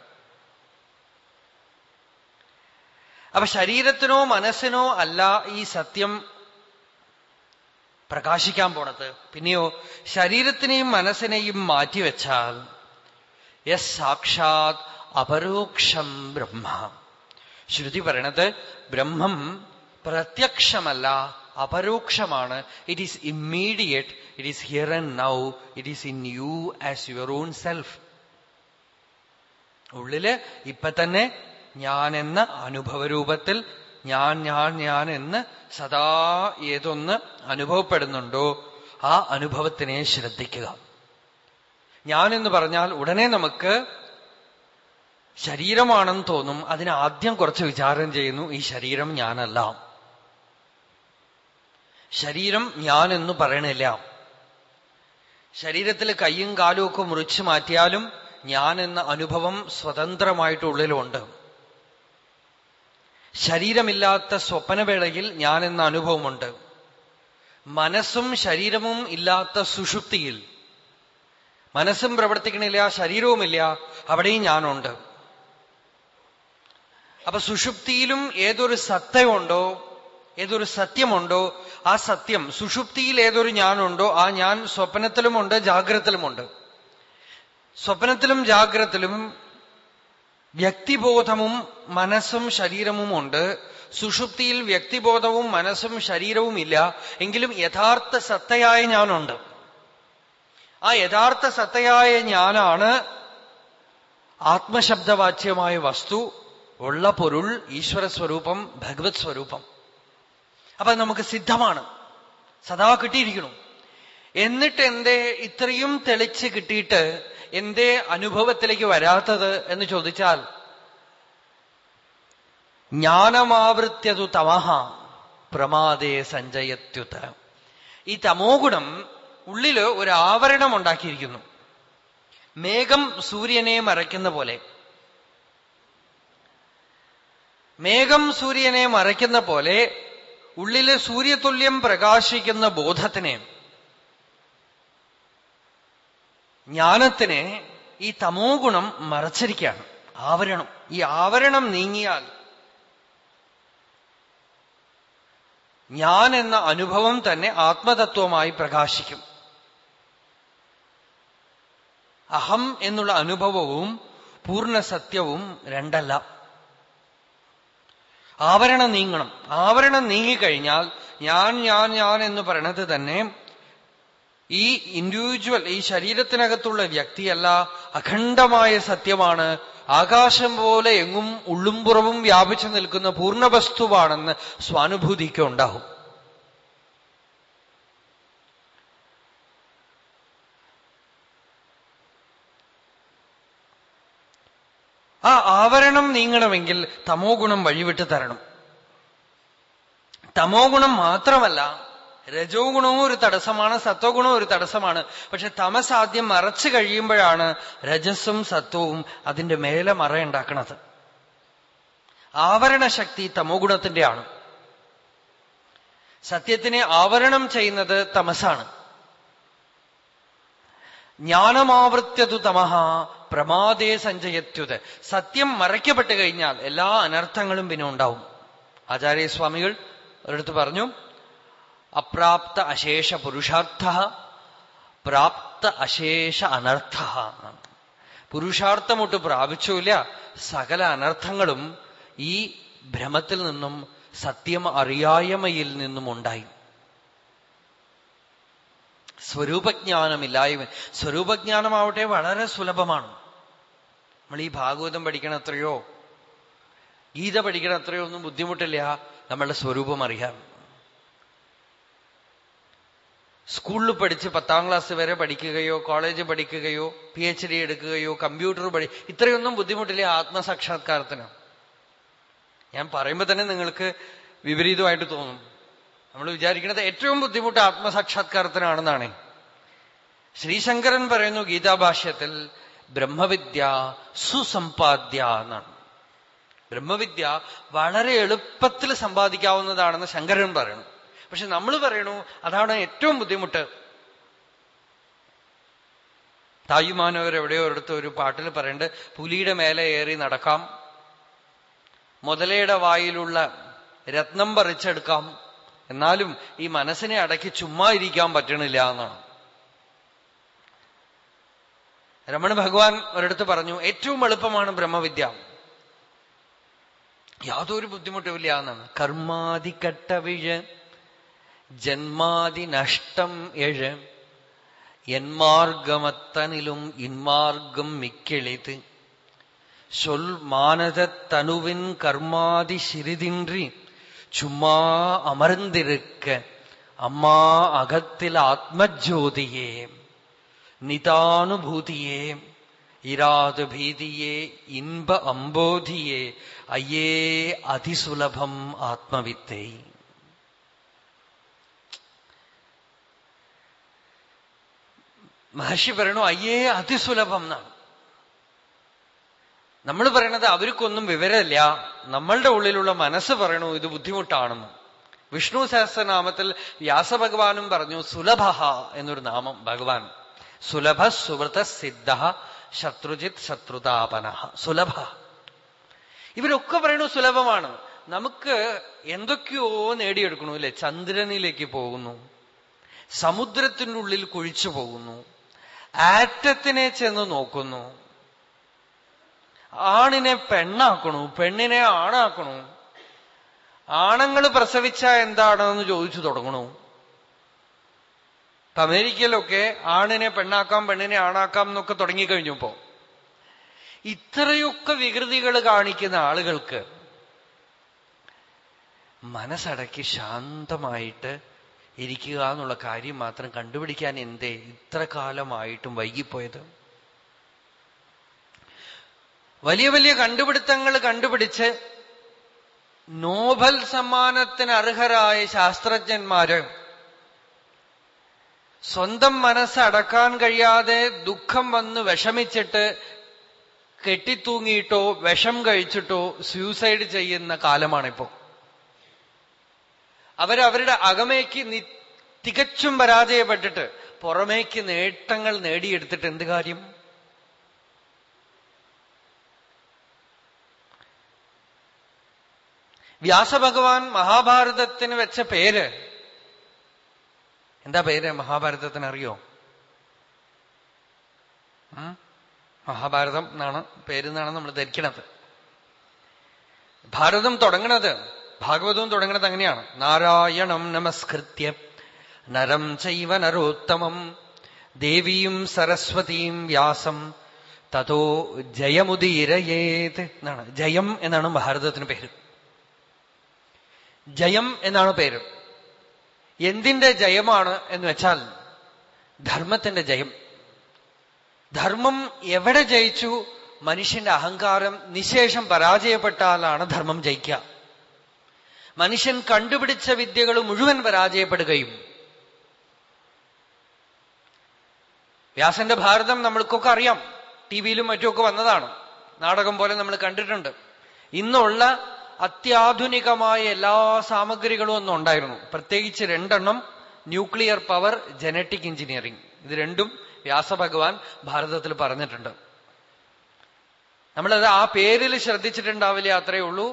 അപ്പൊ ശരീരത്തിനോ മനസ്സിനോ അല്ല ഈ സത്യം പ്രകാശിക്കാൻ പോണത് പിന്നെയോ ശരീരത്തിനെയും മനസ്സിനെയും മാറ്റിവെച്ചാൽ യസ് സാക്ഷാത് അപരോക്ഷം ബ്രഹ്മ ശ്രുതി പറയണത് ബ്രഹ്മം പ്രത്യക്ഷമല്ല അപരോക്ഷമാണ് it is immediate it is here and now it is in you as your own self ഉള്ളില് ഇപ്പൊ തന്നെ ഞാൻ എന്ന അനുഭവരൂപത്തിൽ ഞാൻ ഞാൻ ഞാൻ എന്ന് സദാ ഏതൊന്ന് അനുഭവപ്പെടുന്നുണ്ടോ ആ അനുഭവത്തിനെ ശ്രദ്ധിക്കുക ഞാൻ എന്ന് പറഞ്ഞാൽ ഉടനെ നമുക്ക് ശരീരമാണെന്ന് തോന്നും അതിന് ആദ്യം കുറച്ച് വിചാരം ചെയ്യുന്നു ഈ ശരീരം ഞാനല്ല ശരീരം ഞാൻ എന്ന് പറയണില്ല ശരീരത്തിൽ കയ്യും കാലും ഒക്കെ മുറിച്ചു മാറ്റിയാലും ഞാൻ എന്ന അനുഭവം സ്വതന്ത്രമായിട്ട് ഉള്ളിലുണ്ട് ശരീരമില്ലാത്ത സ്വപ്നവേളയിൽ ഞാൻ എന്ന അനുഭവമുണ്ട് മനസ്സും ശരീരവും ഇല്ലാത്ത സുഷുപ്തിയിൽ മനസ്സും പ്രവർത്തിക്കണില്ല ശരീരവുമില്ല അവിടെയും ഞാനുണ്ട് അപ്പൊ സുഷുപ്തിയിലും ഏതൊരു സത്തയുണ്ടോ ഏതൊരു സത്യമുണ്ടോ ആ സത്യം സുഷുപ്തിയിൽ ഏതൊരു ഞാനുണ്ടോ ആ ഞാൻ സ്വപ്നത്തിലുമുണ്ട് ജാഗ്രതത്തിലുമുണ്ട് സ്വപ്നത്തിലും ജാഗ്രതത്തിലും വ്യക്തിബോധവും മനസ്സും ശരീരവും ഉണ്ട് സുഷുപ്തിയിൽ വ്യക്തിബോധവും മനസ്സും ശരീരവും ഇല്ല എങ്കിലും യഥാർത്ഥ സത്തയായ ഞാനുണ്ട് ആ യഥാർത്ഥ സത്തയായ ഞാനാണ് ആത്മശബ്ദവാച്യമായ വസ്തു ഉള്ള പൊരുൾ ഈശ്വര സ്വരൂപം ഭഗവത് സ്വരൂപം അപ്പൊ നമുക്ക് സിദ്ധമാണ് സദാ കിട്ടിയിരിക്കണം എന്നിട്ട് എന്തേ ഇത്രയും തെളിച്ച് കിട്ടിയിട്ട് എന്തേ അനുഭവത്തിലേക്ക് വരാത്തത് എന്ന് ചോദിച്ചാൽ ജ്ഞാനമാവൃത്യതു തമഹ പ്രമാദേ സഞ്ചയത്യുത ഈ തമോ ഗുണം ഉള്ളില് ഒരു ആവരണം ഉണ്ടാക്കിയിരിക്കുന്നു മേഘം സൂര്യനെ മറയ്ക്കുന്ന പോലെ മേഘം സൂര്യനെ മറയ്ക്കുന്ന പോലെ ഉള്ളില് സൂര്യതുല്യം പ്രകാശിക്കുന്ന ബോധത്തിനെ ജ്ഞാനത്തിനെ ഈ തമോ ഗുണം മറച്ചിരിക്കുകയാണ് ആവരണം ഈ ആവരണം നീങ്ങിയാൽ ഞാൻ എന്ന അനുഭവം തന്നെ ആത്മതത്വമായി പ്രകാശിക്കും അഹം എന്നുള്ള അനുഭവവും പൂർണ്ണ സത്യവും രണ്ടല്ല ആവരണം നീങ്ങണം ആവരണം നീങ്ങിക്കഴിഞ്ഞാൽ ഞാൻ ഞാൻ ഞാൻ എന്ന് പറയണത് തന്നെ ഈ ഇൻഡിവിജ്വൽ ഈ ശരീരത്തിനകത്തുള്ള വ്യക്തിയല്ല അഖണ്ഡമായ സത്യമാണ് ആകാശം പോലെ എങ്ങും ഉള്ളും പുറവും വ്യാപിച്ചു നിൽക്കുന്ന പൂർണ്ണവസ്തുവാണെന്ന് സ്വാനുഭൂതിക്ക് ഉണ്ടാവും ആ ആവരണം നീങ്ങണമെങ്കിൽ തമോ ഗുണം വഴിവിട്ട് തരണം തമോ ഗുണം മാത്രമല്ല രജോ ഗുണവും ഒരു തടസ്സമാണ് സത്വഗുണവും ഒരു തടസ്സമാണ് പക്ഷെ തമസ് ആദ്യം മറച്ചു കഴിയുമ്പോഴാണ് രജസ്സും സത്വവും അതിന്റെ മേലെ മറയുണ്ടാക്കണത് ആവരണശക്തി തമോ ഗുണത്തിന്റെയാണ് സത്യത്തിനെ ആവരണം ചെയ്യുന്നത് തമസാണ് ജ്ഞാനമാവൃത്യതു തമഹ പ്രമാദേ സഞ്ചയത്യുത് സത്യം മറയ്ക്കപ്പെട്ട് കഴിഞ്ഞാൽ എല്ലാ അനർത്ഥങ്ങളും പിന്നെ ഉണ്ടാവും ആചാര്യസ്വാമികൾ ഒരിടത്ത് പറഞ്ഞു അപ്രാപ്ത അശേഷ പുരുഷാർത്ഥ പ്രാപ്ത അശേഷ അനർത്ഥ പുരുഷാർത്ഥമൊട്ട് പ്രാപിച്ചില്ല സകല അനർത്ഥങ്ങളും ഈ ഭ്രമത്തിൽ നിന്നും സത്യം അറിയായ്മയിൽ നിന്നും ഉണ്ടായി സ്വരൂപജ്ഞാനമില്ലായ്മ സ്വരൂപജ്ഞാനമാവട്ടെ വളരെ സുലഭമാണ് നമ്മൾ ഈ ഭാഗവതം പഠിക്കണ എത്രയോ ഗീത പഠിക്കണം അത്രയൊന്നും ബുദ്ധിമുട്ടില്ല നമ്മളുടെ സ്വരൂപം അറിയാം സ്കൂളിൽ പഠിച്ച് പത്താം ക്ലാസ് വരെ പഠിക്കുകയോ കോളേജ് പഠിക്കുകയോ പി എച്ച് ഡി എടുക്കുകയോ കമ്പ്യൂട്ടർ പഠി ഇത്രയൊന്നും ബുദ്ധിമുട്ടില്ല ആത്മസാക്ഷാത്കാരത്തിന് ഞാൻ പറയുമ്പോൾ തന്നെ നിങ്ങൾക്ക് വിപരീതമായിട്ട് തോന്നും നമ്മൾ വിചാരിക്കുന്നത് ഏറ്റവും ബുദ്ധിമുട്ട് ആത്മസാക്ഷാത്കാരത്തിനാണെന്നാണ് ശ്രീശങ്കരൻ പറയുന്നു ഗീതാഭാഷ്യത്തിൽ ബ്രഹ്മവിദ്യ സുസമ്പാദ്യ എന്നാണ് ബ്രഹ്മവിദ്യ വളരെ എളുപ്പത്തിൽ സമ്പാദിക്കാവുന്നതാണെന്ന് ശങ്കരൻ പറയുന്നു പക്ഷെ നമ്മൾ പറയണു അതാണ് ഏറ്റവും ബുദ്ധിമുട്ട് തായുമാനവർ എവിടെയോ ഒരിടത്ത് ഒരു പാട്ടിൽ പറയണ്ട് പുലിയുടെ മേലെ ഏറി നടക്കാം മുതലയുടെ വായിലുള്ള രത്നം പറിച്ചെടുക്കാം എന്നാലും ഈ മനസ്സിനെ അടക്കി ചുമ്മാ ഇരിക്കാൻ പറ്റണില്ല എന്നാണ് രമണ ഭഗവാൻ ഒരിടത്ത് പറഞ്ഞു ഏറ്റവും എളുപ്പമാണ് ബ്രഹ്മവിദ്യ യാതൊരു ബുദ്ധിമുട്ടുമില്ല എന്നാണ് കർമാതി കട്ടവിഴ് ജന്മാതി നഷ്ടം എഴ് എന്മാർഗമത്തനിലും ഇന്മാർഗം മിക്കിളിത് சொல் மானதத்தனுவின் கர்மாதி சிறிதின்றி சும்மா அமர்ந்திருக்க அம்மா அகத்தில் ஆத்மஜோதியே நிதானுபூதியே இராது பீதியே இன்ப அம்போதியே ஐயே அதிசுலபம் ஆத்மவித்தை മഹർഷി പറയണു അയ്യേ അതിസുലഭം എന്നാണ് നമ്മൾ പറയണത് അവർക്കൊന്നും വിവരമില്ല നമ്മളുടെ ഉള്ളിലുള്ള മനസ്സ് പറയണു ഇത് ബുദ്ധിമുട്ടാണെന്ന് വിഷ്ണു സഹസ്രനാമത്തിൽ വ്യാസഭഗവാനും പറഞ്ഞു സുലഭ എന്നൊരു നാമം ഭഗവാൻ സുലഭ സുവൃത സിദ്ധ ശത്രുജിത് ശത്രുതാപന സുലഭ ഇവരൊക്കെ പറയണു സുലഭമാണ് നമുക്ക് എന്തൊക്കെയോ നേടിയെടുക്കണു അല്ലെ ചന്ദ്രനിലേക്ക് പോകുന്നു സമുദ്രത്തിൻ്റെ ഉള്ളിൽ കുഴിച്ചു പോകുന്നു ആറ്റത്തിനെ ചെന്ന് നോക്കുന്നു ആണിനെ പെണ്ണാക്കണു പെണ്ണിനെ ആണാക്കണു ആണുങ്ങൾ പ്രസവിച്ച എന്താണെന്ന് ചോദിച്ചു തുടങ്ങണു അമേരിക്കയിലൊക്കെ ആണിനെ പെണ്ണാക്കാം പെണ്ണിനെ ആണാക്കാം എന്നൊക്കെ തുടങ്ങിക്കഴിഞ്ഞപ്പോ ഇത്രയൊക്കെ വികൃതികൾ കാണിക്കുന്ന ആളുകൾക്ക് മനസ്സടക്കി ശാന്തമായിട്ട് ഇരിക്കുക എന്നുള്ള കാര്യം മാത്രം കണ്ടുപിടിക്കാൻ എന്തേ ഇത്ര കാലമായിട്ടും വൈകിപ്പോയത് വലിയ വലിയ കണ്ടുപിടുത്തങ്ങൾ കണ്ടുപിടിച്ച് നോബൽ സമ്മാനത്തിന് അർഹരായ ശാസ്ത്രജ്ഞന്മാര് സ്വന്തം മനസ്സ് അടക്കാൻ കഴിയാതെ ദുഃഖം വന്ന് വിഷമിച്ചിട്ട് കെട്ടിത്തൂങ്ങിയിട്ടോ വിഷം കഴിച്ചിട്ടോ സൂസൈഡ് ചെയ്യുന്ന കാലമാണിപ്പോ അവരവരുടെ അകമേക്ക് തികച്ചും പരാജയപ്പെട്ടിട്ട് പുറമേക്ക് നേട്ടങ്ങൾ നേടിയെടുത്തിട്ട് എന്ത് കാര്യം വ്യാസഭഗവാൻ മഹാഭാരതത്തിന് വെച്ച പേര് എന്താ പേര് മഹാഭാരതത്തിന് അറിയോ മഹാഭാരതം എന്നാണ് പേരെന്നാണ് നമ്മൾ ധരിക്കണത് ഭാരതം തുടങ്ങണത് ഭാഗവതവും തുടങ്ങണത് അങ്ങനെയാണ് നാരായണം നമസ്കൃത്യ നരം ചൈവ നരോത്തമം ദേവിയും സരസ്വതിയും വ്യാസം തതോ ജയമുദീരയേത് എന്നാണ് ജയം എന്നാണ് ഭാരതത്തിന് പേര് ജയം എന്നാണ് പേര് എന്തിന്റെ ജയമാണ് എന്ന് വെച്ചാൽ ധർമ്മത്തിന്റെ ജയം ധർമ്മം എവിടെ ജയിച്ചു മനുഷ്യന്റെ അഹങ്കാരം നിശേഷം പരാജയപ്പെട്ടാലാണ് ധർമ്മം ജയിക്കുക മനുഷ്യൻ കണ്ടുപിടിച്ച വിദ്യകൾ മുഴുവൻ പരാജയപ്പെടുകയും വ്യാസന്റെ ഭാരതം നമ്മൾക്കൊക്കെ അറിയാം ടി വിയിലും മറ്റുമൊക്കെ വന്നതാണ് നാടകം പോലെ നമ്മൾ കണ്ടിട്ടുണ്ട് ഇന്നുള്ള അത്യാധുനികമായ എല്ലാ സാമഗ്രികളും ഒന്നും ഉണ്ടായിരുന്നു പ്രത്യേകിച്ച് രണ്ടെണ്ണം ന്യൂക്ലിയർ പവർ ജനറ്റിക് എഞ്ചിനീയറിംഗ് ഇത് രണ്ടും വ്യാസഭഗവാൻ ഭാരതത്തിൽ പറഞ്ഞിട്ടുണ്ട് നമ്മളത് ആ പേരിൽ ശ്രദ്ധിച്ചിട്ടുണ്ടാവില്ല അത്രയേ ഉള്ളൂ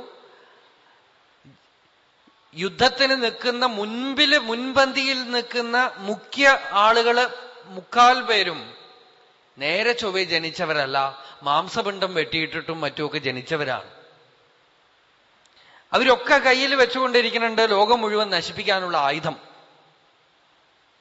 യുദ്ധത്തിന് നിൽക്കുന്ന മുൻപില് മുൻപന്തിയിൽ നിൽക്കുന്ന മുഖ്യ ആളുകള് മുക്കാൽ പേരും നേരെ ചൊവ്വെ ജനിച്ചവരല്ല മാംസപിണ്ഡം വെട്ടിയിട്ടിട്ടും മറ്റുമൊക്കെ ജനിച്ചവരാണ് അവരൊക്കെ കയ്യിൽ വെച്ചുകൊണ്ടിരിക്കുന്നുണ്ട് ലോകം മുഴുവൻ നശിപ്പിക്കാനുള്ള ആയുധം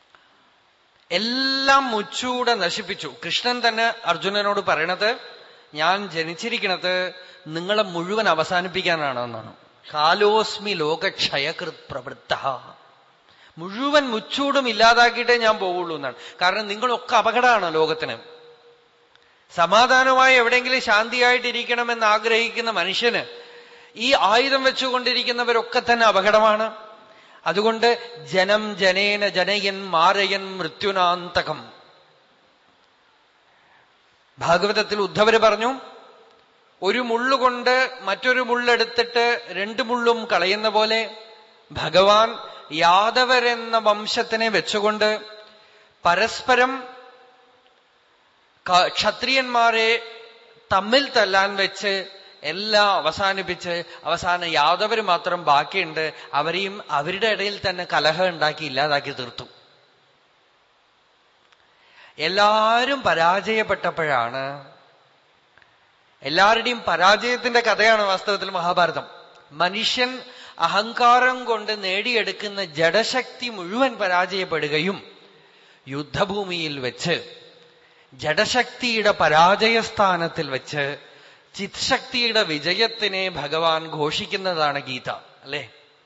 എല്ലാം മുച്ചൂടെ നശിപ്പിച്ചു കൃഷ്ണൻ തന്നെ അർജുനനോട് പറയണത് ഞാൻ ജനിച്ചിരിക്കുന്നത് നിങ്ങളെ മുഴുവൻ അവസാനിപ്പിക്കാനാണെന്നാണ് കാലോസ്മി ലോകക്ഷയകൃത് പ്രവൃത്ത മുഴുവൻ മുച്ചൂടും ഇല്ലാതാക്കിയിട്ടേ ഞാൻ പോവുള്ളൂ എന്നാണ് കാരണം നിങ്ങളൊക്കെ അപകടമാണ് ലോകത്തിന് സമാധാനമായി എവിടെയെങ്കിലും ശാന്തിയായിട്ടിരിക്കണമെന്ന് ആഗ്രഹിക്കുന്ന മനുഷ്യന് ഈ ആയുധം വെച്ചുകൊണ്ടിരിക്കുന്നവരൊക്കെ തന്നെ അപകടമാണ് അതുകൊണ്ട് ജനം ജനേന ജനയൻ മാരയൻ മൃത്യുനാന്തകം ഭാഗവതത്തിൽ ഉദ്ധവര് പറഞ്ഞു ഒരു മുള്ളുകൊണ്ട് മറ്റൊരു മുള്ളെടുത്തിട്ട് രണ്ട് മുള്ളും കളയുന്ന പോലെ ഭഗവാൻ യാദവരെന്ന വംശത്തിനെ വെച്ചുകൊണ്ട് പരസ്പരം ക്ഷത്രിയന്മാരെ തമ്മിൽ തല്ലാൻ വെച്ച് എല്ലാം അവസാനിപ്പിച്ച് അവസാനം യാദവര് മാത്രം ബാക്കിയുണ്ട് അവരെയും അവരുടെ ഇടയിൽ തന്നെ കലഹം ഉണ്ടാക്കി ഇല്ലാതാക്കി തീർത്തു എല്ലാരും പരാജയപ്പെട്ടപ്പോഴാണ് എല്ലാവരുടെയും പരാജയത്തിന്റെ കഥയാണ് വാസ്തവത്തിൽ മഹാഭാരതം മനുഷ്യൻ അഹങ്കാരം കൊണ്ട് നേടിയെടുക്കുന്ന ജഡശക്തി മുഴുവൻ പരാജയപ്പെടുകയും യുദ്ധഭൂമിയിൽ വെച്ച് ജഡശക്തിയുടെ പരാജയസ്ഥാനത്തിൽ വെച്ച് ചിത്ശക്തിയുടെ വിജയത്തിനെ ഭഗവാൻ ഘോഷിക്കുന്നതാണ് ഗീത അല്ലേ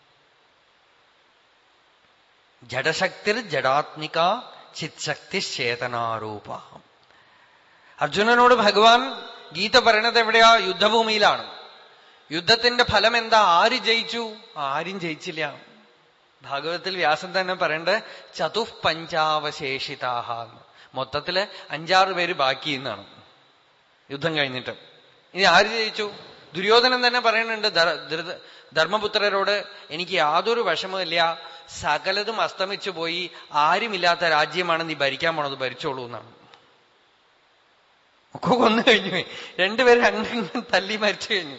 ജഡശക്തിർ ജഡാത്മിക ചിത്ശക്തി ചേതനാരൂപ അർജുനനോട് ഭഗവാൻ ഗീത പറയണത് എവിടെയാ യുദ്ധഭൂമിയിലാണ് യുദ്ധത്തിന്റെ ഫലം എന്താ ആര് ജയിച്ചു ആരും ജയിച്ചില്ല ഭാഗവതത്തിൽ വ്യാസം തന്നെ പറയണ്ട് ചതുപഞ്ചാവശേഷിതാഹ മൊത്തത്തില് അഞ്ചാറ് പേര് ബാക്കി എന്നാണ് യുദ്ധം കഴിഞ്ഞിട്ട് ഇനി ആര് ജയിച്ചു ദുര്യോധനൻ തന്നെ പറയുന്നുണ്ട് ധർമ്മപുത്രരോട് എനിക്ക് യാതൊരു വിഷമമില്ല സകലതും അസ്തമിച്ചു പോയി ആരുമില്ലാത്ത രാജ്യമാണ് നീ ഭരിക്കാൻ പോണത് ഭരിച്ചോളൂ എന്നാണ് ഒക്കെ കൊന്നു കഴിഞ്ഞു രണ്ടുപേരും അങ്ങനെ തല്ലി മരിച്ചു കഴിഞ്ഞു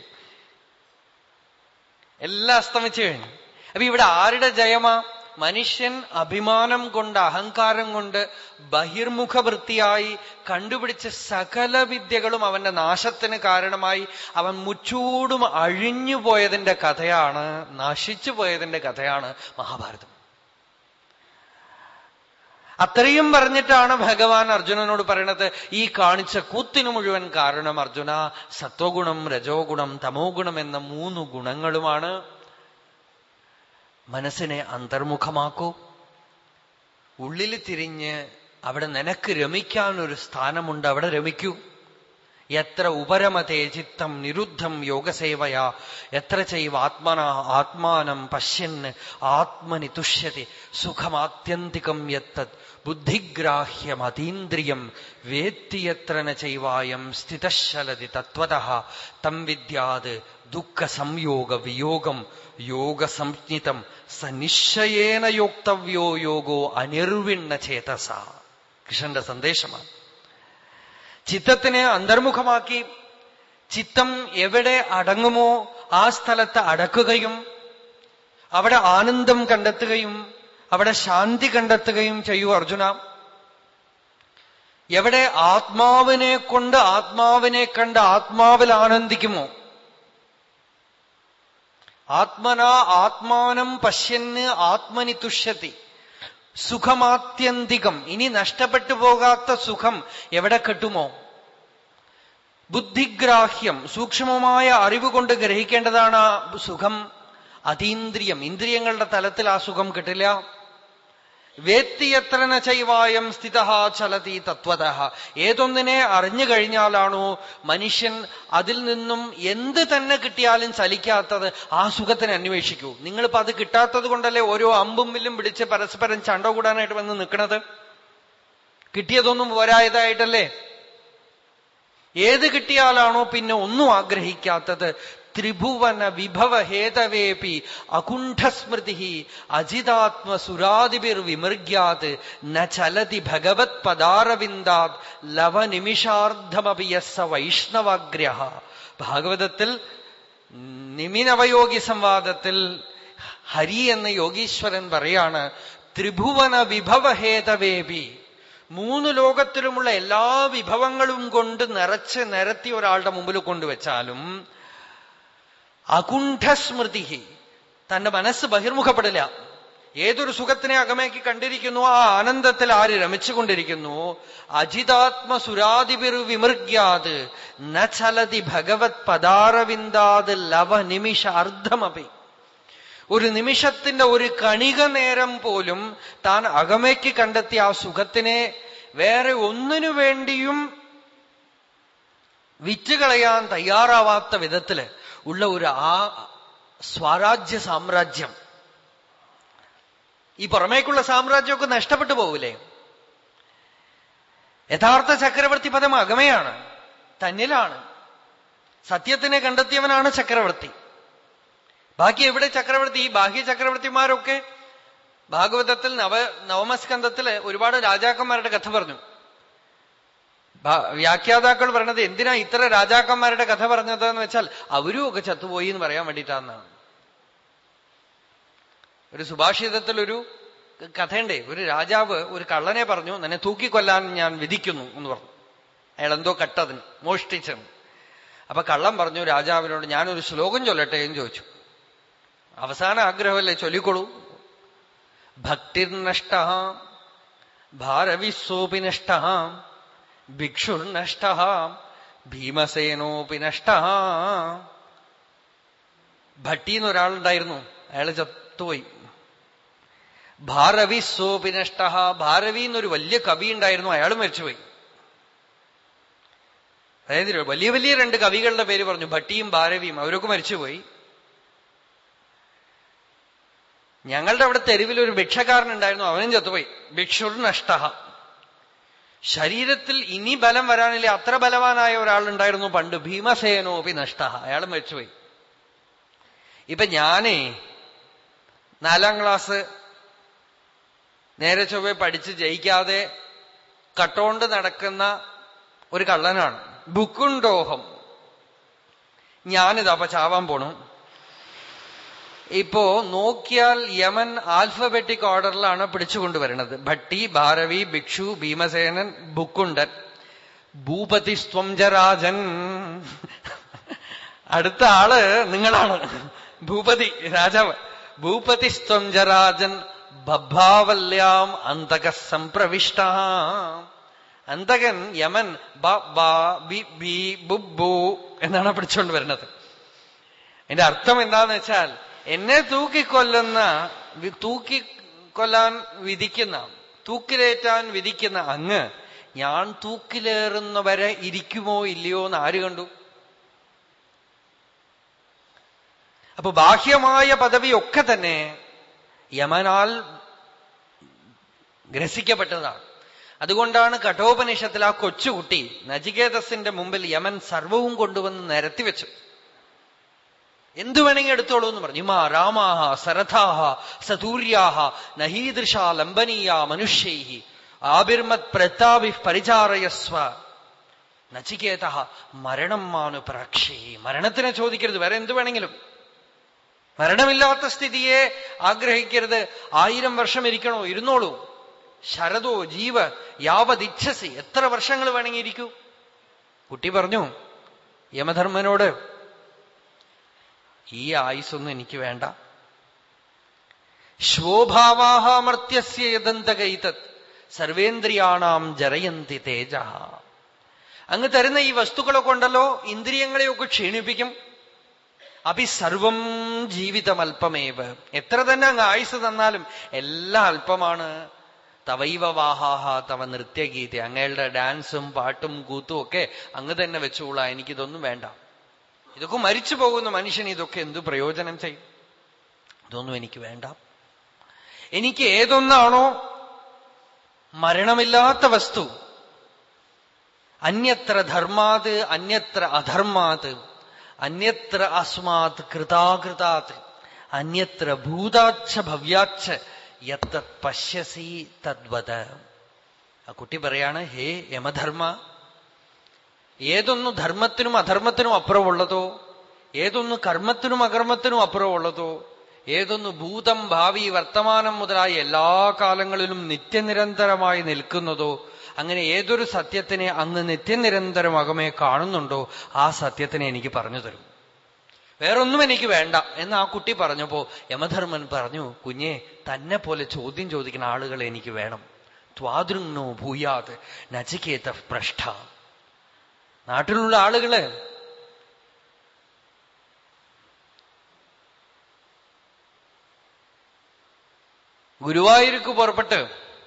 എല്ലാം അസ്തമിച്ചു കഴിഞ്ഞു അപ്പൊ ഇവിടെ ആരുടെ ജയമാ മനുഷ്യൻ അഭിമാനം കൊണ്ട് അഹങ്കാരം കൊണ്ട് ബഹിർമുഖ വൃത്തിയായി കണ്ടുപിടിച്ച സകല വിദ്യകളും അവന്റെ നാശത്തിന് കാരണമായി അവൻ മുച്ചൂടും അഴിഞ്ഞു പോയതിന്റെ കഥയാണ് നശിച്ചു പോയതിന്റെ കഥയാണ് മഹാഭാരതം അത്രയും പറഞ്ഞിട്ടാണ് ഭഗവാൻ അർജുനനോട് പറയണത് ഈ കാണിച്ച കൂത്തിനു മുഴുവൻ കാരണം അർജുന സത്വഗുണം രജോ ഗുണം തമോ ഗുണം എന്ന മൂന്ന് ഗുണങ്ങളുമാണ് മനസ്സിനെ അന്തർമുഖമാക്കൂ ഉള്ളിൽ തിരിഞ്ഞ് അവിടെ നിനക്ക് രമിക്കാനൊരു സ്ഥാനമുണ്ട് അവിടെ രമിക്കൂ എത്ര ഉപരമതേ ചിത്തം നിരുദ്ധം യോഗസേവയാ എത്ര ചൈവ ആത്മന ആത്മാനം പശ്യന് ആത്മനി തുഷ്യതി സുഖമാത്യന്തികം യത്തത് ബുദ്ധിഗ്രാഹ്യമതീന്ദ്രിയം വേത്തി എത്ര ന ചൈവായം സ്ഥിതശലതി തത്വത തം വിദ്യാത് ദുഃഖ സംയോഗ വിയോഗം യോഗസംജ്ഞിതം സനിശ്ചയേന യോക്തവ്യോ യോഗോ അനിർവിണ്ണ ചേതസ കൃഷ്ണന്റെ സന്ദേശമാണ് ചിത്തത്തിനെ അന്തർമുഖമാക്കി ചിത്തം എവിടെ അടങ്ങുമോ ആ സ്ഥലത്ത് അടക്കുകയും അവിടെ ആനന്ദം കണ്ടെത്തുകയും അവിടെ ശാന്തി കണ്ടെത്തുകയും ചെയ്യൂ അർജുന എവിടെ ആത്മാവിനെ കൊണ്ട് ആത്മാവിനെ കണ്ട് ആത്മാവിൽ ആനന്ദിക്കുമോ ആത്മന ആത്മാനം പശ്യന് ആത്മനി തുഷ്യത്തി സുഖമാത്യന്തികം ഇനി നഷ്ടപ്പെട്ടു പോകാത്ത സുഖം എവിടെ കിട്ടുമോ ബുദ്ധിഗ്രാഹ്യം സൂക്ഷ്മമായ അറിവ് കൊണ്ട് ഗ്രഹിക്കേണ്ടതാണ് ആ സുഖം അതീന്ദ്രിയം ഇന്ദ്രിയങ്ങളുടെ തലത്തിൽ ആ സുഖം കിട്ടില്ല വേത്തിയത്രന ചൈവായം സ്ഥിത ചലതി തത്വത ഏതൊന്നിനെ അറിഞ്ഞു കഴിഞ്ഞാലാണോ മനുഷ്യൻ അതിൽ നിന്നും എന്ത് തന്നെ കിട്ടിയാലും ചലിക്കാത്തത് ആ സുഖത്തിന് അന്വേഷിക്കൂ നിങ്ങളിപ്പോ അത് കിട്ടാത്തത് കൊണ്ടല്ലേ ഓരോ അമ്പും വില്ലും പിടിച്ച് പരസ്പരം ചണ്ട കൂടാനായിട്ട് വന്ന് നിൽക്കണത് കിട്ടിയതൊന്നും പോരായതായിട്ടല്ലേ ഏത് കിട്ടിയാലാണോ പിന്നെ ഒന്നും ആഗ്രഹിക്കാത്തത് ത്രിഭുവന വിഭവ ഹേതവേപി അകുണ്ഠസ്മൃതി അജിതാത്മസുരാദിപിർ വിമൃഗ്യാത് ന ചലതി ഭഗവത് പദാരവിന്ദാത് ലവനിമിഷാർദ്ധമപി യസ്സ വൈഷ്ണവാഗ്രഹ ഭാഗവതത്തിൽ നിമിനവയോഗി സംവാദത്തിൽ ഹരി എന്ന യോഗീശ്വരൻ പറയാണ് ത്രിഭുവന വിഭവഹേതവേപി മൂന്ന് ലോകത്തിലുമുള്ള എല്ലാ വിഭവങ്ങളും കൊണ്ട് നിറച്ച് നിരത്തി ഒരാളുടെ മുമ്പിൽ കൊണ്ടുവച്ചാലും അകുണ്ഠസ്മൃതി തന്റെ മനസ്സ് ബഹിർമുഖപ്പെടില്ല ഏതൊരു സുഖത്തിനെ അകമേക്ക് കണ്ടിരിക്കുന്നു ആ ആനന്ദത്തിൽ ആര് രമിച്ചുകൊണ്ടിരിക്കുന്നു അജിതാത്മസുരാതിപിർ വിമൃഗ്യാത് ന ചലതി ഭഗവത് പദാരവിന്ദാത് ലവ നിമിഷ അർദ്ധമപി ഒരു നിമിഷത്തിന്റെ ഒരു കണിക നേരം പോലും താൻ അകമയ്ക്ക് കണ്ടെത്തിയ ആ സുഖത്തിനെ വേറെ ഒന്നിനു വേണ്ടിയും വിറ്റുകളയാൻ തയ്യാറാവാത്ത വിധത്തില് ഉള്ള ഒരു ആ സ്വരാജ്യ സാമ്രാജ്യം ഈ പുറമേക്കുള്ള സാമ്രാജ്യമൊക്കെ നഷ്ടപ്പെട്ടു പോവില്ലേ യഥാർത്ഥ ചക്രവർത്തി പദം അകമയാണ് തന്നിലാണ് സത്യത്തിനെ കണ്ടെത്തിയവനാണ് ചക്രവർത്തി ബാക്കി എവിടെ ചക്രവർത്തി ഈ ബാഹ്യ ചക്രവർത്തിമാരൊക്കെ ഭാഗവതത്തിൽ നവ നവമസ്കന്ധത്തില് ഒരുപാട് രാജാക്കന്മാരുടെ കഥ പറഞ്ഞു വ്യാഖ്യാതാക്കൾ പറഞ്ഞത് എന്തിനാ ഇത്ര രാജാക്കന്മാരുടെ കഥ പറഞ്ഞത് എന്ന് വെച്ചാൽ അവരും ഒക്കെ ചത്തുപോയി എന്ന് പറയാൻ വേണ്ടിയിട്ടാണെന്നാണ് ഒരു സുഭാഷിതത്തിൽ ഒരു കഥയുണ്ടേ ഒരു രാജാവ് ഒരു കള്ളനെ പറഞ്ഞു നിന്നെ തൂക്കിക്കൊല്ലാൻ ഞാൻ വിധിക്കുന്നു എന്ന് പറഞ്ഞു അയാൾ എന്തോ കട്ടതിന് മോഷ്ടിച്ചെന്ന് അപ്പൊ കള്ളം പറഞ്ഞു രാജാവിനോട് ഞാനൊരു ശ്ലോകം ചൊല്ലട്ടെ എന്ന് ചോദിച്ചു അവസാന ആഗ്രഹമല്ലേ ചൊല്ലിക്കൊള്ളൂ ഭക്തിർനഷ്ട ഭാരവിസ്സോപി നഷ്ട ഭിക്ഷുർനഷ്ട ഭീമസേനോപി നഷ്ട ഭട്ടി എന്നൊരാളുണ്ടായിരുന്നു അയാൾ ചത്തുപോയി ഭാരവി സോപി നഷ്ട ഭാരവി എന്നൊരു വലിയ കവി ഉണ്ടായിരുന്നു അയാൾ മരിച്ചുപോയി അതായത് വലിയ വലിയ രണ്ട് കവികളുടെ പേര് പറഞ്ഞു ഭട്ടിയും ഭാരവിയും അവരൊക്കെ മരിച്ചുപോയി ഞങ്ങളുടെ അവിടെ തെരുവിൽ ഒരു ഭിക്ഷക്കാരനുണ്ടായിരുന്നു അവനും ചത്തുപോയി ഭിക്ഷുർ നഷ്ട ശരീരത്തിൽ ഇനി ബലം വരാനില്ല അത്ര ബലവാനായ ഒരാളുണ്ടായിരുന്നു പണ്ട് ഭീമസേനോപി നഷ്ട അയാൾ മരിച്ചുപോയി ഇപ്പൊ ഞാനേ നാലാം ക്ലാസ് നേരെ ചൊവ്വെ പഠിച്ച് ജയിക്കാതെ കട്ടോണ്ട് നടക്കുന്ന ഒരു കള്ളനാണ് ബുക്കുണ്ടോഹം ഞാനിതാ അപ്പൊ ചാവാൻ പോണു ഇപ്പോ നോക്കിയാൽ യമൻ ആൽഫബറ്റിക് ഓർഡറിലാണ് പിടിച്ചുകൊണ്ടുവരുന്നത് ഭട്ടി ഭാരവി ഭിക്ഷു ഭീമസേനൻ ബുക്കുണ്ടൻ ഭൂപതി സ്വംജരാജൻ അടുത്ത ആള് നിങ്ങളാണ് ഭൂപതി രാജാവ് ഭൂപതി സ്വംജരാജൻ ബഭാവല്യാം അന്തക സംപ്രവിഷ്ട അന്തകൻ യമൻ ബി ബുബു എന്നാണ് പിടിച്ചുകൊണ്ട് വരുന്നത് എന്റെ അർത്ഥം എന്താന്ന് വെച്ചാൽ എന്നെ തൂക്കിക്കൊല്ലുന്ന തൂക്കിക്കൊല്ലാൻ വിധിക്കുന്ന തൂക്കിലേറ്റാൻ വിധിക്കുന്ന അങ്ങ് ഞാൻ തൂക്കിലേറുന്നവരെ ഇരിക്കുമോ ഇല്ലയോ എന്ന് ആര് കണ്ടു അപ്പൊ ബാഹ്യമായ പദവിയൊക്കെ തന്നെ യമനാൽ ഗ്രസിക്കപ്പെട്ടതാണ് അതുകൊണ്ടാണ് കഠോപനിഷത്തിൽ ആ കൊച്ചുകുട്ടി നചികേതസിന്റെ മുമ്പിൽ യമൻ സർവവും കൊണ്ടുവന്ന് നിരത്തി വെച്ചു എന്തു വേണമെങ്കിൽ എടുത്തോളൂ എന്ന് പറഞ്ഞു ഇമാ രാമാഹ സരഥാഹ സതൂര്യാഹ നഹീദൃശ ലംബനീയ മനുഷ്യൈ ആബിർമത് പ്രത്താഭി പരിചാരയസ്വ നചികേത മരണം മാനു പ്രാക്ഷേ മരണത്തിനെ ചോദിക്കരുത് വേറെ എന്തു വേണമെങ്കിലും മരണമില്ലാത്ത സ്ഥിതിയെ ആഗ്രഹിക്കരുത് ആയിരം വർഷം ഇരിക്കണോ ഇരുന്നോളൂ ശരതോ ജീവ യാവതിച്ഛസി എത്ര വർഷങ്ങൾ വേണമെങ്കിൽ ഇരിക്കൂ കുട്ടി പറഞ്ഞു യമധർമ്മനോട് ഈ ആയുസൊന്നും എനിക്ക് വേണ്ട ശ്വോഭാവാഹമർത്യസ്യ യദന്തകൈതത് സർവേന്ദ്രിയാണാം ജരയന്തി തേജ അങ്ങ് തരുന്ന ഈ വസ്തുക്കളെ കൊണ്ടല്ലോ ഇന്ദ്രിയങ്ങളെയൊക്കെ ക്ഷീണിപ്പിക്കും അഭി സർവം ജീവിതം അല്പമേവ് എത്ര തന്നെ അങ്ങ് ആയുസ് തന്നാലും എല്ലാം അല്പമാണ് തവൈവ വാഹാഹ തവ നൃത്യഗീത അങ്ങയുടെ ഡാൻസും പാട്ടും കൂത്തും ഒക്കെ അങ്ങ് തന്നെ വെച്ചുകൊള്ളാം എനിക്കിതൊന്നും വേണ്ട ഇതൊക്കെ മരിച്ചു പോകുന്ന മനുഷ്യൻ ഇതൊക്കെ എന്തു പ്രയോജനം ചെയ്യും ഇതൊന്നും എനിക്ക് വേണ്ട എനിക്ക് ഏതൊന്നാണോ മരണമില്ലാത്ത വസ്തു അന്യത്ര ധർമാത് അന്യത്ര അധർമാത് അന്യത്ര അസ്മാത് കൃതാകൃതാത് അന്യത്ര ഭൂതാച്ഛ ഭവ്യാച്ഛ യത്തത് പശ്യസി തദ്വത് ആ കുട്ടി പറയാണ് ഹേ യമധർമ്മ ഏതൊന്നു ധർമ്മത്തിനും അധർമ്മത്തിനും അപ്പുറമുള്ളതോ ഏതൊന്നു കർമ്മത്തിനും അകർമ്മത്തിനും അപ്പുറമുള്ളതോ ഏതൊന്നു ഭൂതം ഭാവി വർത്തമാനം മുതലായ എല്ലാ കാലങ്ങളിലും നിത്യനിരന്തരമായി നിൽക്കുന്നതോ അങ്ങനെ ഏതൊരു സത്യത്തിനെ അങ്ങ് നിത്യനിരന്തരം അകമേ കാണുന്നുണ്ടോ ആ സത്യത്തിനെ എനിക്ക് പറഞ്ഞു തരും വേറൊന്നും എനിക്ക് വേണ്ട എന്ന് ആ കുട്ടി പറഞ്ഞപ്പോ യമധർമ്മൻ പറഞ്ഞു കുഞ്ഞെ തന്നെ പോലെ ചോദ്യം ചോദിക്കുന്ന ആളുകൾ എനിക്ക് വേണം ത്വാദൃങ്നോ ഭൂയാത് നചികേത പ്രഷ്ഠ നാട്ടിലുള്ള ആളുകള് ഗുരുവായൂർക്ക് പുറപ്പെട്ട്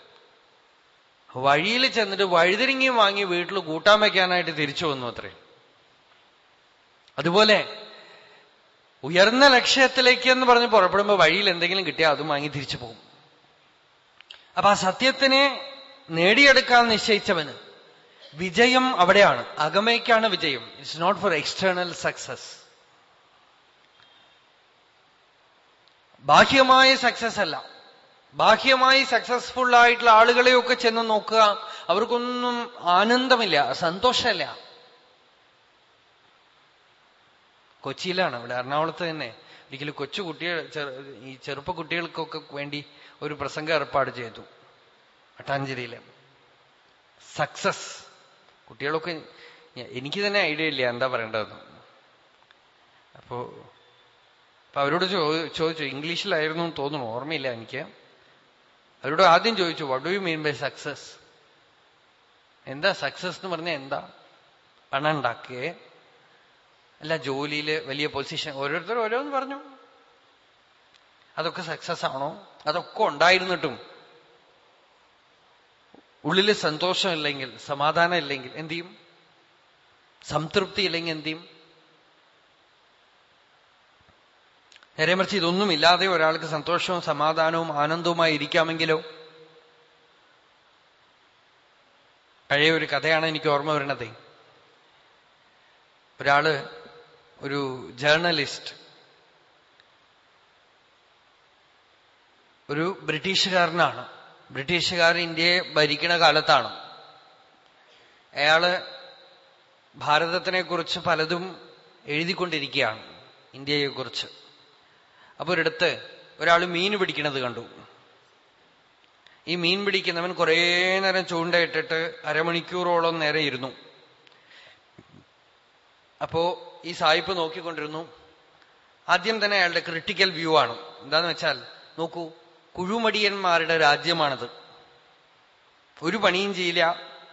വഴിയിൽ ചെന്നിട്ട് വഴുതിരിങ്ങിയും വാങ്ങി വീട്ടിൽ കൂട്ടാൻ വയ്ക്കാനായിട്ട് തിരിച്ചു വന്നു അത്രേ അതുപോലെ ഉയർന്ന ലക്ഷ്യത്തിലേക്ക് എന്ന് പറഞ്ഞ് പുറപ്പെടുമ്പോ വഴിയിൽ എന്തെങ്കിലും കിട്ടിയാൽ അതും വാങ്ങി തിരിച്ചു പോകും അപ്പൊ ആ സത്യത്തിനെ നേടിയെടുക്കാൻ നിശ്ചയിച്ചവന് വിജയം അവിടെയാണ് അകമയ്ക്കാണ് വിജയം it's not for external success ബാഹ്യമായ സക്സസ് അല്ല ബാഹ്യമായി സക്സസ്ഫുൾ ആയിട്ടുള്ള ആളുകളെയൊക്കെ ചെന്ന് നോക്കുക അവർക്കൊന്നും ആനന്ദമില്ല സന്തോഷമില്ല കൊച്ചിയിലാണ് ഇവിടെ എറണാകുളത്ത് തന്നെ ഒരിക്കലും കൊച്ചു കുട്ടികൾ ഈ ചെറുപ്പ കുട്ടികൾക്കൊക്കെ വേണ്ടി ഒരു പ്രസംഗം ഏർപ്പാട് ചെയ്തു മട്ടാഞ്ചേരിയില് സക്സസ് കുട്ടികളൊക്കെ എനിക്ക് തന്നെ ഐഡിയ ഇല്ല എന്താ പറയേണ്ടതെന്ന് അപ്പോ അപ്പൊ അവരോട് ചോദിച്ചു ഇംഗ്ലീഷിലായിരുന്നു തോന്നുന്നു ഓർമ്മയില്ല എനിക്ക് അവരോട് ആദ്യം ചോദിച്ചു what do you mean by success എന്താ സക്സസ് എന്ന് പറഞ്ഞാൽ എന്താ പണം ഉണ്ടാക്കിയേ അല്ല ജോലിയിൽ വലിയ പൊസിഷൻ ഓരോരുത്തർ ഓരോന്ന് പറഞ്ഞു അതൊക്കെ സക്സസ് ആണോ അതൊക്കെ ഉണ്ടായിരുന്നിട്ടും ഉള്ളിൽ സന്തോഷമില്ലെങ്കിൽ സമാധാനം ഇല്ലെങ്കിൽ എന്ത് ചെയ്യും സംതൃപ്തി ഇല്ലെങ്കിൽ എന്ത് ചെയ്യും നേരെ മറിച്ച് ഇതൊന്നും ഇല്ലാതെ ഒരാൾക്ക് സന്തോഷവും സമാധാനവും ആനന്ദവുമായി ഇരിക്കാമെങ്കിലോ പഴയ ഒരു കഥയാണ് എനിക്ക് ഓർമ്മ വരണത് ഒരാള് ഒരു ജേർണലിസ്റ്റ് ഒരു ബ്രിട്ടീഷുകാരനാണ് ബ്രിട്ടീഷുകാർ ഇന്ത്യയെ ഭരിക്കുന്ന കാലത്താണ് അയാള് ഭാരതത്തിനെ കുറിച്ച് പലതും എഴുതിക്കൊണ്ടിരിക്കുകയാണ് ഇന്ത്യയെക്കുറിച്ച് അപ്പൊ ഒരിടത്ത് ഒരാൾ മീൻ പിടിക്കണത് കണ്ടു ഈ മീൻ പിടിക്കുന്നവൻ കുറേ നേരം ചൂണ്ടയിട്ടിട്ട് അരമണിക്കൂറോളം നേരെ ഇരുന്നു അപ്പോ ഈ സായിപ്പ് നോക്കിക്കൊണ്ടിരുന്നു ആദ്യം തന്നെ അയാളുടെ ക്രിട്ടിക്കൽ വ്യൂ ആണ് എന്താന്ന് വെച്ചാൽ നോക്കൂ കുഴുമടിയന്മാരുടെ രാജ്യമാണത് ഒരു പണിയും ചെയ്യില്ല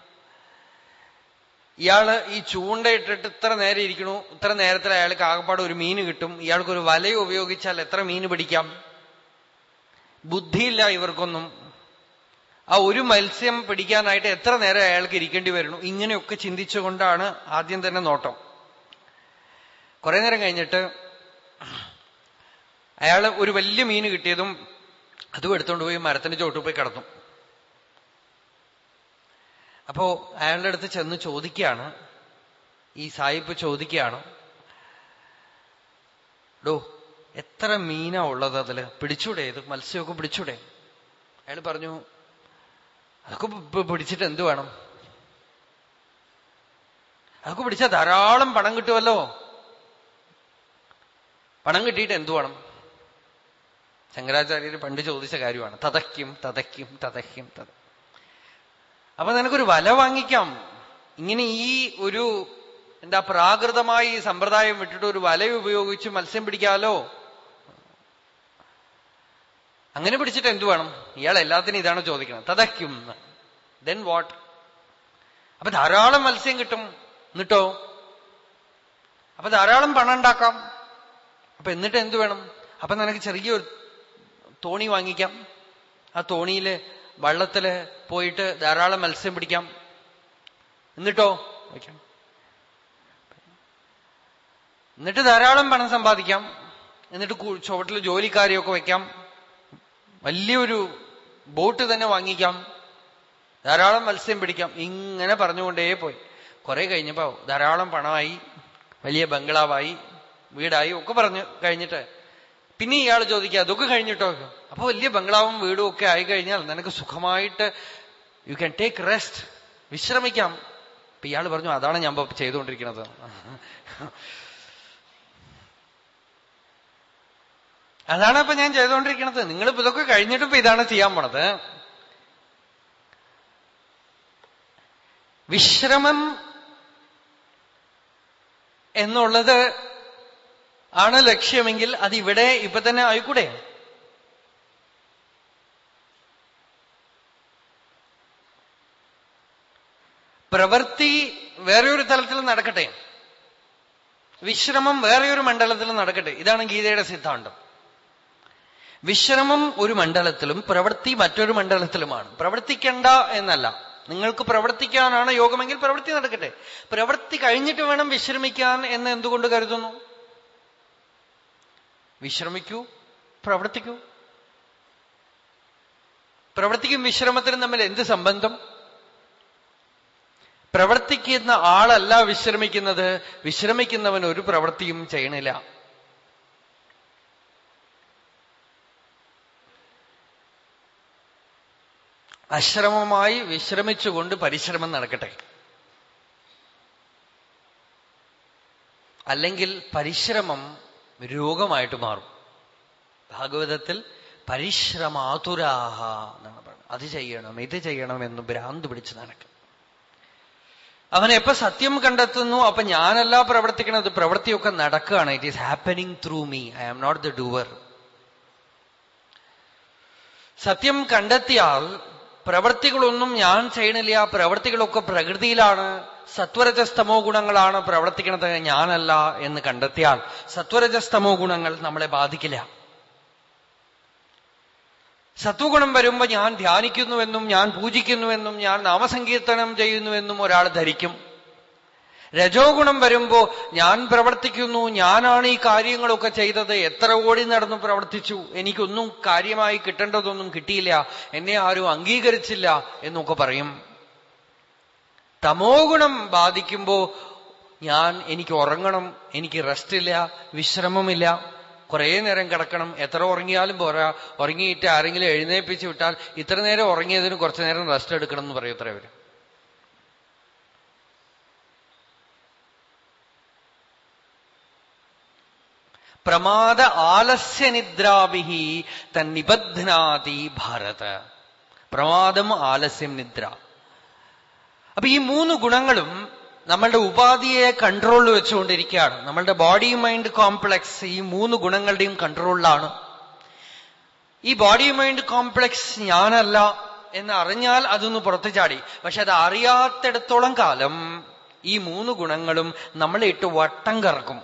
ഇയാള് ഈ ചൂണ്ടയിട്ടിട്ട് ഇത്ര നേരം ഇരിക്കണു ഇത്ര നേരത്തിൽ അയാൾക്ക് ആകപ്പാട് ഒരു മീൻ കിട്ടും ഇയാൾക്ക് ഒരു വല ഉപയോഗിച്ചാൽ എത്ര മീൻ പിടിക്കാം ബുദ്ധിയില്ല ഇവർക്കൊന്നും ആ ഒരു മത്സ്യം പിടിക്കാനായിട്ട് എത്ര നേരം അയാൾക്ക് ഇരിക്കേണ്ടി വരുന്നു ഇങ്ങനെയൊക്കെ ചിന്തിച്ചുകൊണ്ടാണ് ആദ്യം തന്നെ നോട്ടം കുറെ നേരം കഴിഞ്ഞിട്ട് അയാൾ ഒരു വലിയ മീൻ കിട്ടിയതും അതും എടുത്തുകൊണ്ട് പോയി മരത്തിന്റെ ചോട്ടിൽ പോയി കിടന്നു അപ്പോ അയാളുടെ അടുത്ത് ചെന്ന് ചോദിക്കുകയാണ് ഈ സായിപ്പ് ചോദിക്കുകയാണ് ഡോ എത്ര മീനാ ഉള്ളത് അതില് പിടിച്ചൂടെ ഇത് മത്സ്യമൊക്കെ പിടിച്ചൂടെ അയാൾ പറഞ്ഞു അതൊക്കെ പിടിച്ചിട്ട് എന്ത് വേണം അതൊക്കെ പിടിച്ചാൽ ധാരാളം പണം കിട്ടുമല്ലോ പണം കിട്ടിയിട്ട് എന്തു വേണം ശങ്കരാചാര്യർ പണ്ട് ചോദിച്ച കാര്യമാണ് തതയ്ക്കും തതയ്ക്കും തതയ്ക്കും തത അപ്പൊ നിനക്കൊരു വല വാങ്ങിക്കാം ഇങ്ങനെ ഈ ഒരു എന്താ പ്രാകൃതമായി സമ്പ്രദായം വിട്ടിട്ട് ഒരു വല ഉപയോഗിച്ച് മത്സ്യം പിടിക്കാലോ അങ്ങനെ പിടിച്ചിട്ട് എന്തു വേണം ഇയാൾ എല്ലാത്തിനും ഇതാണ് ചോദിക്കുന്നത് തതയ്ക്കും ദെൻ വാട്ട് അപ്പൊ ധാരാളം മത്സ്യം കിട്ടും എന്നിട്ടോ അപ്പൊ ധാരാളം പണം ഉണ്ടാക്കാം അപ്പൊ എന്നിട്ട് എന്തു വേണം അപ്പൊ നിനക്ക് ചെറിയൊരു തോണി വാങ്ങിക്കാം ആ തോണിയില് വള്ളത്തില് പോയിട്ട് ധാരാളം മത്സ്യം പിടിക്കാം എന്നിട്ടോ വയ്ക്കാം എന്നിട്ട് ധാരാളം പണം സമ്പാദിക്കാം എന്നിട്ട് ചുവട്ടിൽ ജോലിക്കാരെയൊക്കെ വയ്ക്കാം വലിയൊരു ബോട്ട് തന്നെ വാങ്ങിക്കാം ധാരാളം മത്സ്യം പിടിക്കാം ഇങ്ങനെ പറഞ്ഞുകൊണ്ടേ പോയി കുറെ കഴിഞ്ഞപ്പോ ധാരാളം പണമായി വലിയ ബംഗ്ലാവായി വീടായി ഒക്കെ പറഞ്ഞു കഴിഞ്ഞിട്ട് പിന്നെ ഇയാൾ ചോദിക്കുക അതൊക്കെ കഴിഞ്ഞിട്ടോ അപ്പൊ വലിയ ബംഗ്ലാവും വീടും ഒക്കെ ആയി കഴിഞ്ഞാൽ നിനക്ക് സുഖമായിട്ട് യു ക്യാൻ ടേക്ക് റെസ്റ്റ് വിശ്രമിക്കാം അപ്പൊ ഇയാൾ പറഞ്ഞു അതാണ് ഞാൻ ചെയ്തുകൊണ്ടിരിക്കുന്നത് അതാണ് ഇപ്പൊ ഞാൻ ചെയ്തുകൊണ്ടിരിക്കുന്നത് നിങ്ങളിപ്പോ ഇതൊക്കെ കഴിഞ്ഞിട്ടിപ്പോ ഇതാണ് ചെയ്യാൻ പോണത് വിശ്രമം എന്നുള്ളത് ആണ് ലക്ഷ്യമെങ്കിൽ അത് ഇവിടെ ഇപ്പൊ തന്നെ ആയിക്കൂടെ പ്രവൃത്തി വേറെ ഒരു തലത്തിൽ നടക്കട്ടെ വിശ്രമം വേറെ ഒരു മണ്ഡലത്തിൽ നടക്കട്ടെ ഇതാണ് ഗീതയുടെ സിദ്ധാന്തം വിശ്രമം ഒരു മണ്ഡലത്തിലും പ്രവൃത്തി മറ്റൊരു മണ്ഡലത്തിലുമാണ് പ്രവർത്തിക്കണ്ട എന്നല്ല നിങ്ങൾക്ക് പ്രവർത്തിക്കാനാണ് യോഗമെങ്കിൽ പ്രവൃത്തി നടക്കട്ടെ പ്രവൃത്തി കഴിഞ്ഞിട്ട് വേണം വിശ്രമിക്കാൻ എന്ന് എന്തുകൊണ്ട് കരുതുന്നു വിശ്രമിക്കൂ പ്രവർത്തിക്കൂ പ്രവൃത്തിക്കും വിശ്രമത്തിനും തമ്മിൽ എന്ത് സംബന്ധം പ്രവർത്തിക്കുന്ന ആളല്ല വിശ്രമിക്കുന്നത് വിശ്രമിക്കുന്നവൻ ഒരു പ്രവൃത്തിയും ചെയ്യണില്ല അശ്രമമായി വിശ്രമിച്ചുകൊണ്ട് പരിശ്രമം നടക്കട്ടെ അല്ലെങ്കിൽ പരിശ്രമം രോഗമായിട്ട് മാറും ഭാഗവതത്തിൽ പരിശ്രമാതുരാഹ എന്നാണ് പറയുന്നത് അത് ചെയ്യണം ഇത് ചെയ്യണം എന്ന് ഭ്രാന്ത് പിടിച്ച് നടക്കും അവൻ എപ്പോ സത്യം കണ്ടെത്തുന്നു അപ്പൊ ഞാനല്ല പ്രവർത്തിക്കണത് പ്രവൃത്തിയൊക്കെ നടക്കുകയാണ് it is happening through me I am not the doer സത്യം കണ്ടെത്തിയാൽ പ്രവൃത്തികളൊന്നും ഞാൻ ചെയ്യണില്ല പ്രവൃത്തികളൊക്കെ പ്രകൃതിയിലാണ് സത്വരജസ്തമോ ഗുണങ്ങളാണ് പ്രവർത്തിക്കുന്നത് ഞാനല്ല എന്ന് കണ്ടെത്തിയാൽ സത്വരജസ്തമോ ഗുണങ്ങൾ നമ്മളെ ബാധിക്കില്ല സത്വഗുണം വരുമ്പോ ഞാൻ ധ്യാനിക്കുന്നുവെന്നും ഞാൻ പൂജിക്കുന്നുവെന്നും ഞാൻ നാമസങ്കീർത്തനം ചെയ്യുന്നുവെന്നും ഒരാൾ ധരിക്കും രജോ ഗുണം വരുമ്പോ ഞാൻ പ്രവർത്തിക്കുന്നു ഞാനാണ് ഈ കാര്യങ്ങളൊക്കെ ചെയ്തത് എത്ര ഓടി നടന്നു പ്രവർത്തിച്ചു എനിക്കൊന്നും കാര്യമായി കിട്ടേണ്ടതൊന്നും കിട്ടിയില്ല എന്നെ ആരും അംഗീകരിച്ചില്ല എന്നൊക്കെ പറയും തമോ ഗുണം ബാധിക്കുമ്പോ ഞാൻ എനിക്ക് ഉറങ്ങണം എനിക്ക് റെസ്റ്റില്ല വിശ്രമമില്ല കുറേ നേരം കിടക്കണം എത്ര ഉറങ്ങിയാലും പോരാ ഉറങ്ങിയിട്ട് ആരെങ്കിലും എഴുന്നേപ്പിച്ച് വിട്ടാൽ ഇത്ര നേരം ഉറങ്ങിയതിന് കുറച്ചു നേരം റെസ്റ്റ് എടുക്കണം എന്ന് പറയും ഇത്ര പേര് പ്രമാദ ആലസ്യനിദ്രാഭിഹി തന്നിബധ്നാതി ഭാരത പ്രമാദം ആലസ്യം നിദ്ര അപ്പൊ ഈ മൂന്ന് ഗുണങ്ങളും നമ്മളുടെ ഉപാധിയെ കൺട്രോളിൽ വെച്ചുകൊണ്ടിരിക്കുകയാണ് നമ്മളുടെ ബോഡി മൈൻഡ് കോംപ്ലക്സ് ഈ മൂന്ന് ഗുണങ്ങളുടെയും കൺട്രോളിലാണ് ഈ ബോഡി മൈൻഡ് കോംപ്ലക്സ് ഞാനല്ല എന്ന് അറിഞ്ഞാൽ അതൊന്ന് പുറത്തു ചാടി പക്ഷെ അത് അറിയാത്തിടത്തോളം കാലം ഈ മൂന്ന് ഗുണങ്ങളും നമ്മളെ ഇട്ട് വട്ടം കറക്കും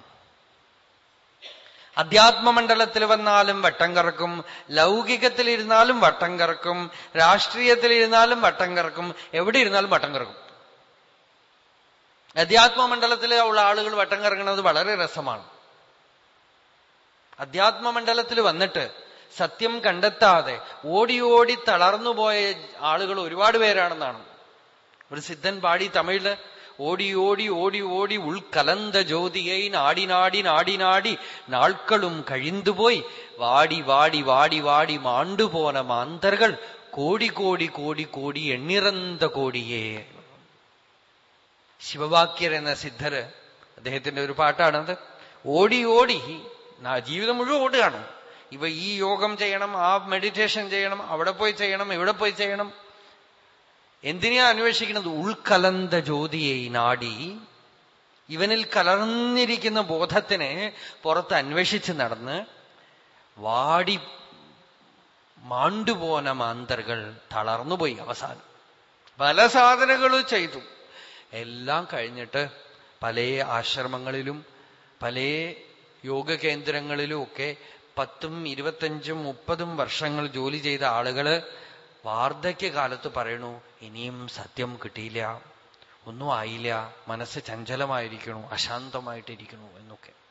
അധ്യാത്മമണ്ഡലത്തിൽ വന്നാലും വട്ടം കറക്കും ലൗകികത്തിലിരുന്നാലും വട്ടം കറക്കും രാഷ്ട്രീയത്തിലിരുന്നാലും വട്ടം കറക്കും എവിടെ ഇരുന്നാലും വട്ടം കറക്കും അധ്യാത്മമണ്ഡലത്തിൽ ഉള്ള ആളുകൾ വട്ടം കറങ്ങുന്നത് വളരെ രസമാണ് അധ്യാത്മമണ്ഡലത്തിൽ വന്നിട്ട് സത്യം കണ്ടെത്താതെ ഓടി ഓടി തളർന്നുപോയ ആളുകൾ ഒരുപാട് പേരാണെന്നാണ് ഒരു സിദ്ധൻ പാടി തമിഴില് ഓടി ഓടി ഓടി ഓടി ഉൾക്കലந்த ஜோதியை நாடி நாடி நாடி நாடி நாட்களும் கழிந்து போய் வாடி வாடி வாடி வாடி மாண்டு போன மாந்தர்கள் கோடி கோടി കോടി കോടി എണ്ണിറந்த കോടിയേ ശിവവാക്യർ എന്ന സിദ്ധര് അദ്ദേഹത്തിന്റെ ഒരു പാട്ടാണത് ഓടി ഓടി ജീവിതം മുഴുവൻ ഓടുകയാണ് ഇവ ഈ യോഗം ചെയ്യണം ആ മെഡിറ്റേഷൻ ചെയ്യണം അവിടെ പോയി ചെയ്യണം ഇവിടെ പോയി ചെയ്യണം എന്തിനാ അന്വേഷിക്കുന്നത് ഉൾക്കലന്ത ജ്യോതിയെ നാടി ഇവനിൽ കലർന്നിരിക്കുന്ന ബോധത്തിനെ പുറത്ത് അന്വേഷിച്ച് നടന്ന് വാടി മാണ്ടുപോന മാന്തർകൾ തളർന്നുപോയി അവസാനം പല സാധനങ്ങളും ചെയ്തു എല്ലാം കഴിഞ്ഞിട്ട് പല ആശ്രമങ്ങളിലും പല യോഗ കേന്ദ്രങ്ങളിലും ഒക്കെ പത്തും ഇരുപത്തഞ്ചും മുപ്പതും വർഷങ്ങൾ ജോലി ചെയ്ത ആളുകള് വാർദ്ധക്യകാലത്ത് പറയണു ഇനിയും സത്യം കിട്ടിയില്ല ഒന്നും ആയില്ല മനസ്സ് ചഞ്ചലമായിരിക്കണു അശാന്തമായിട്ടിരിക്കണു എന്നൊക്കെ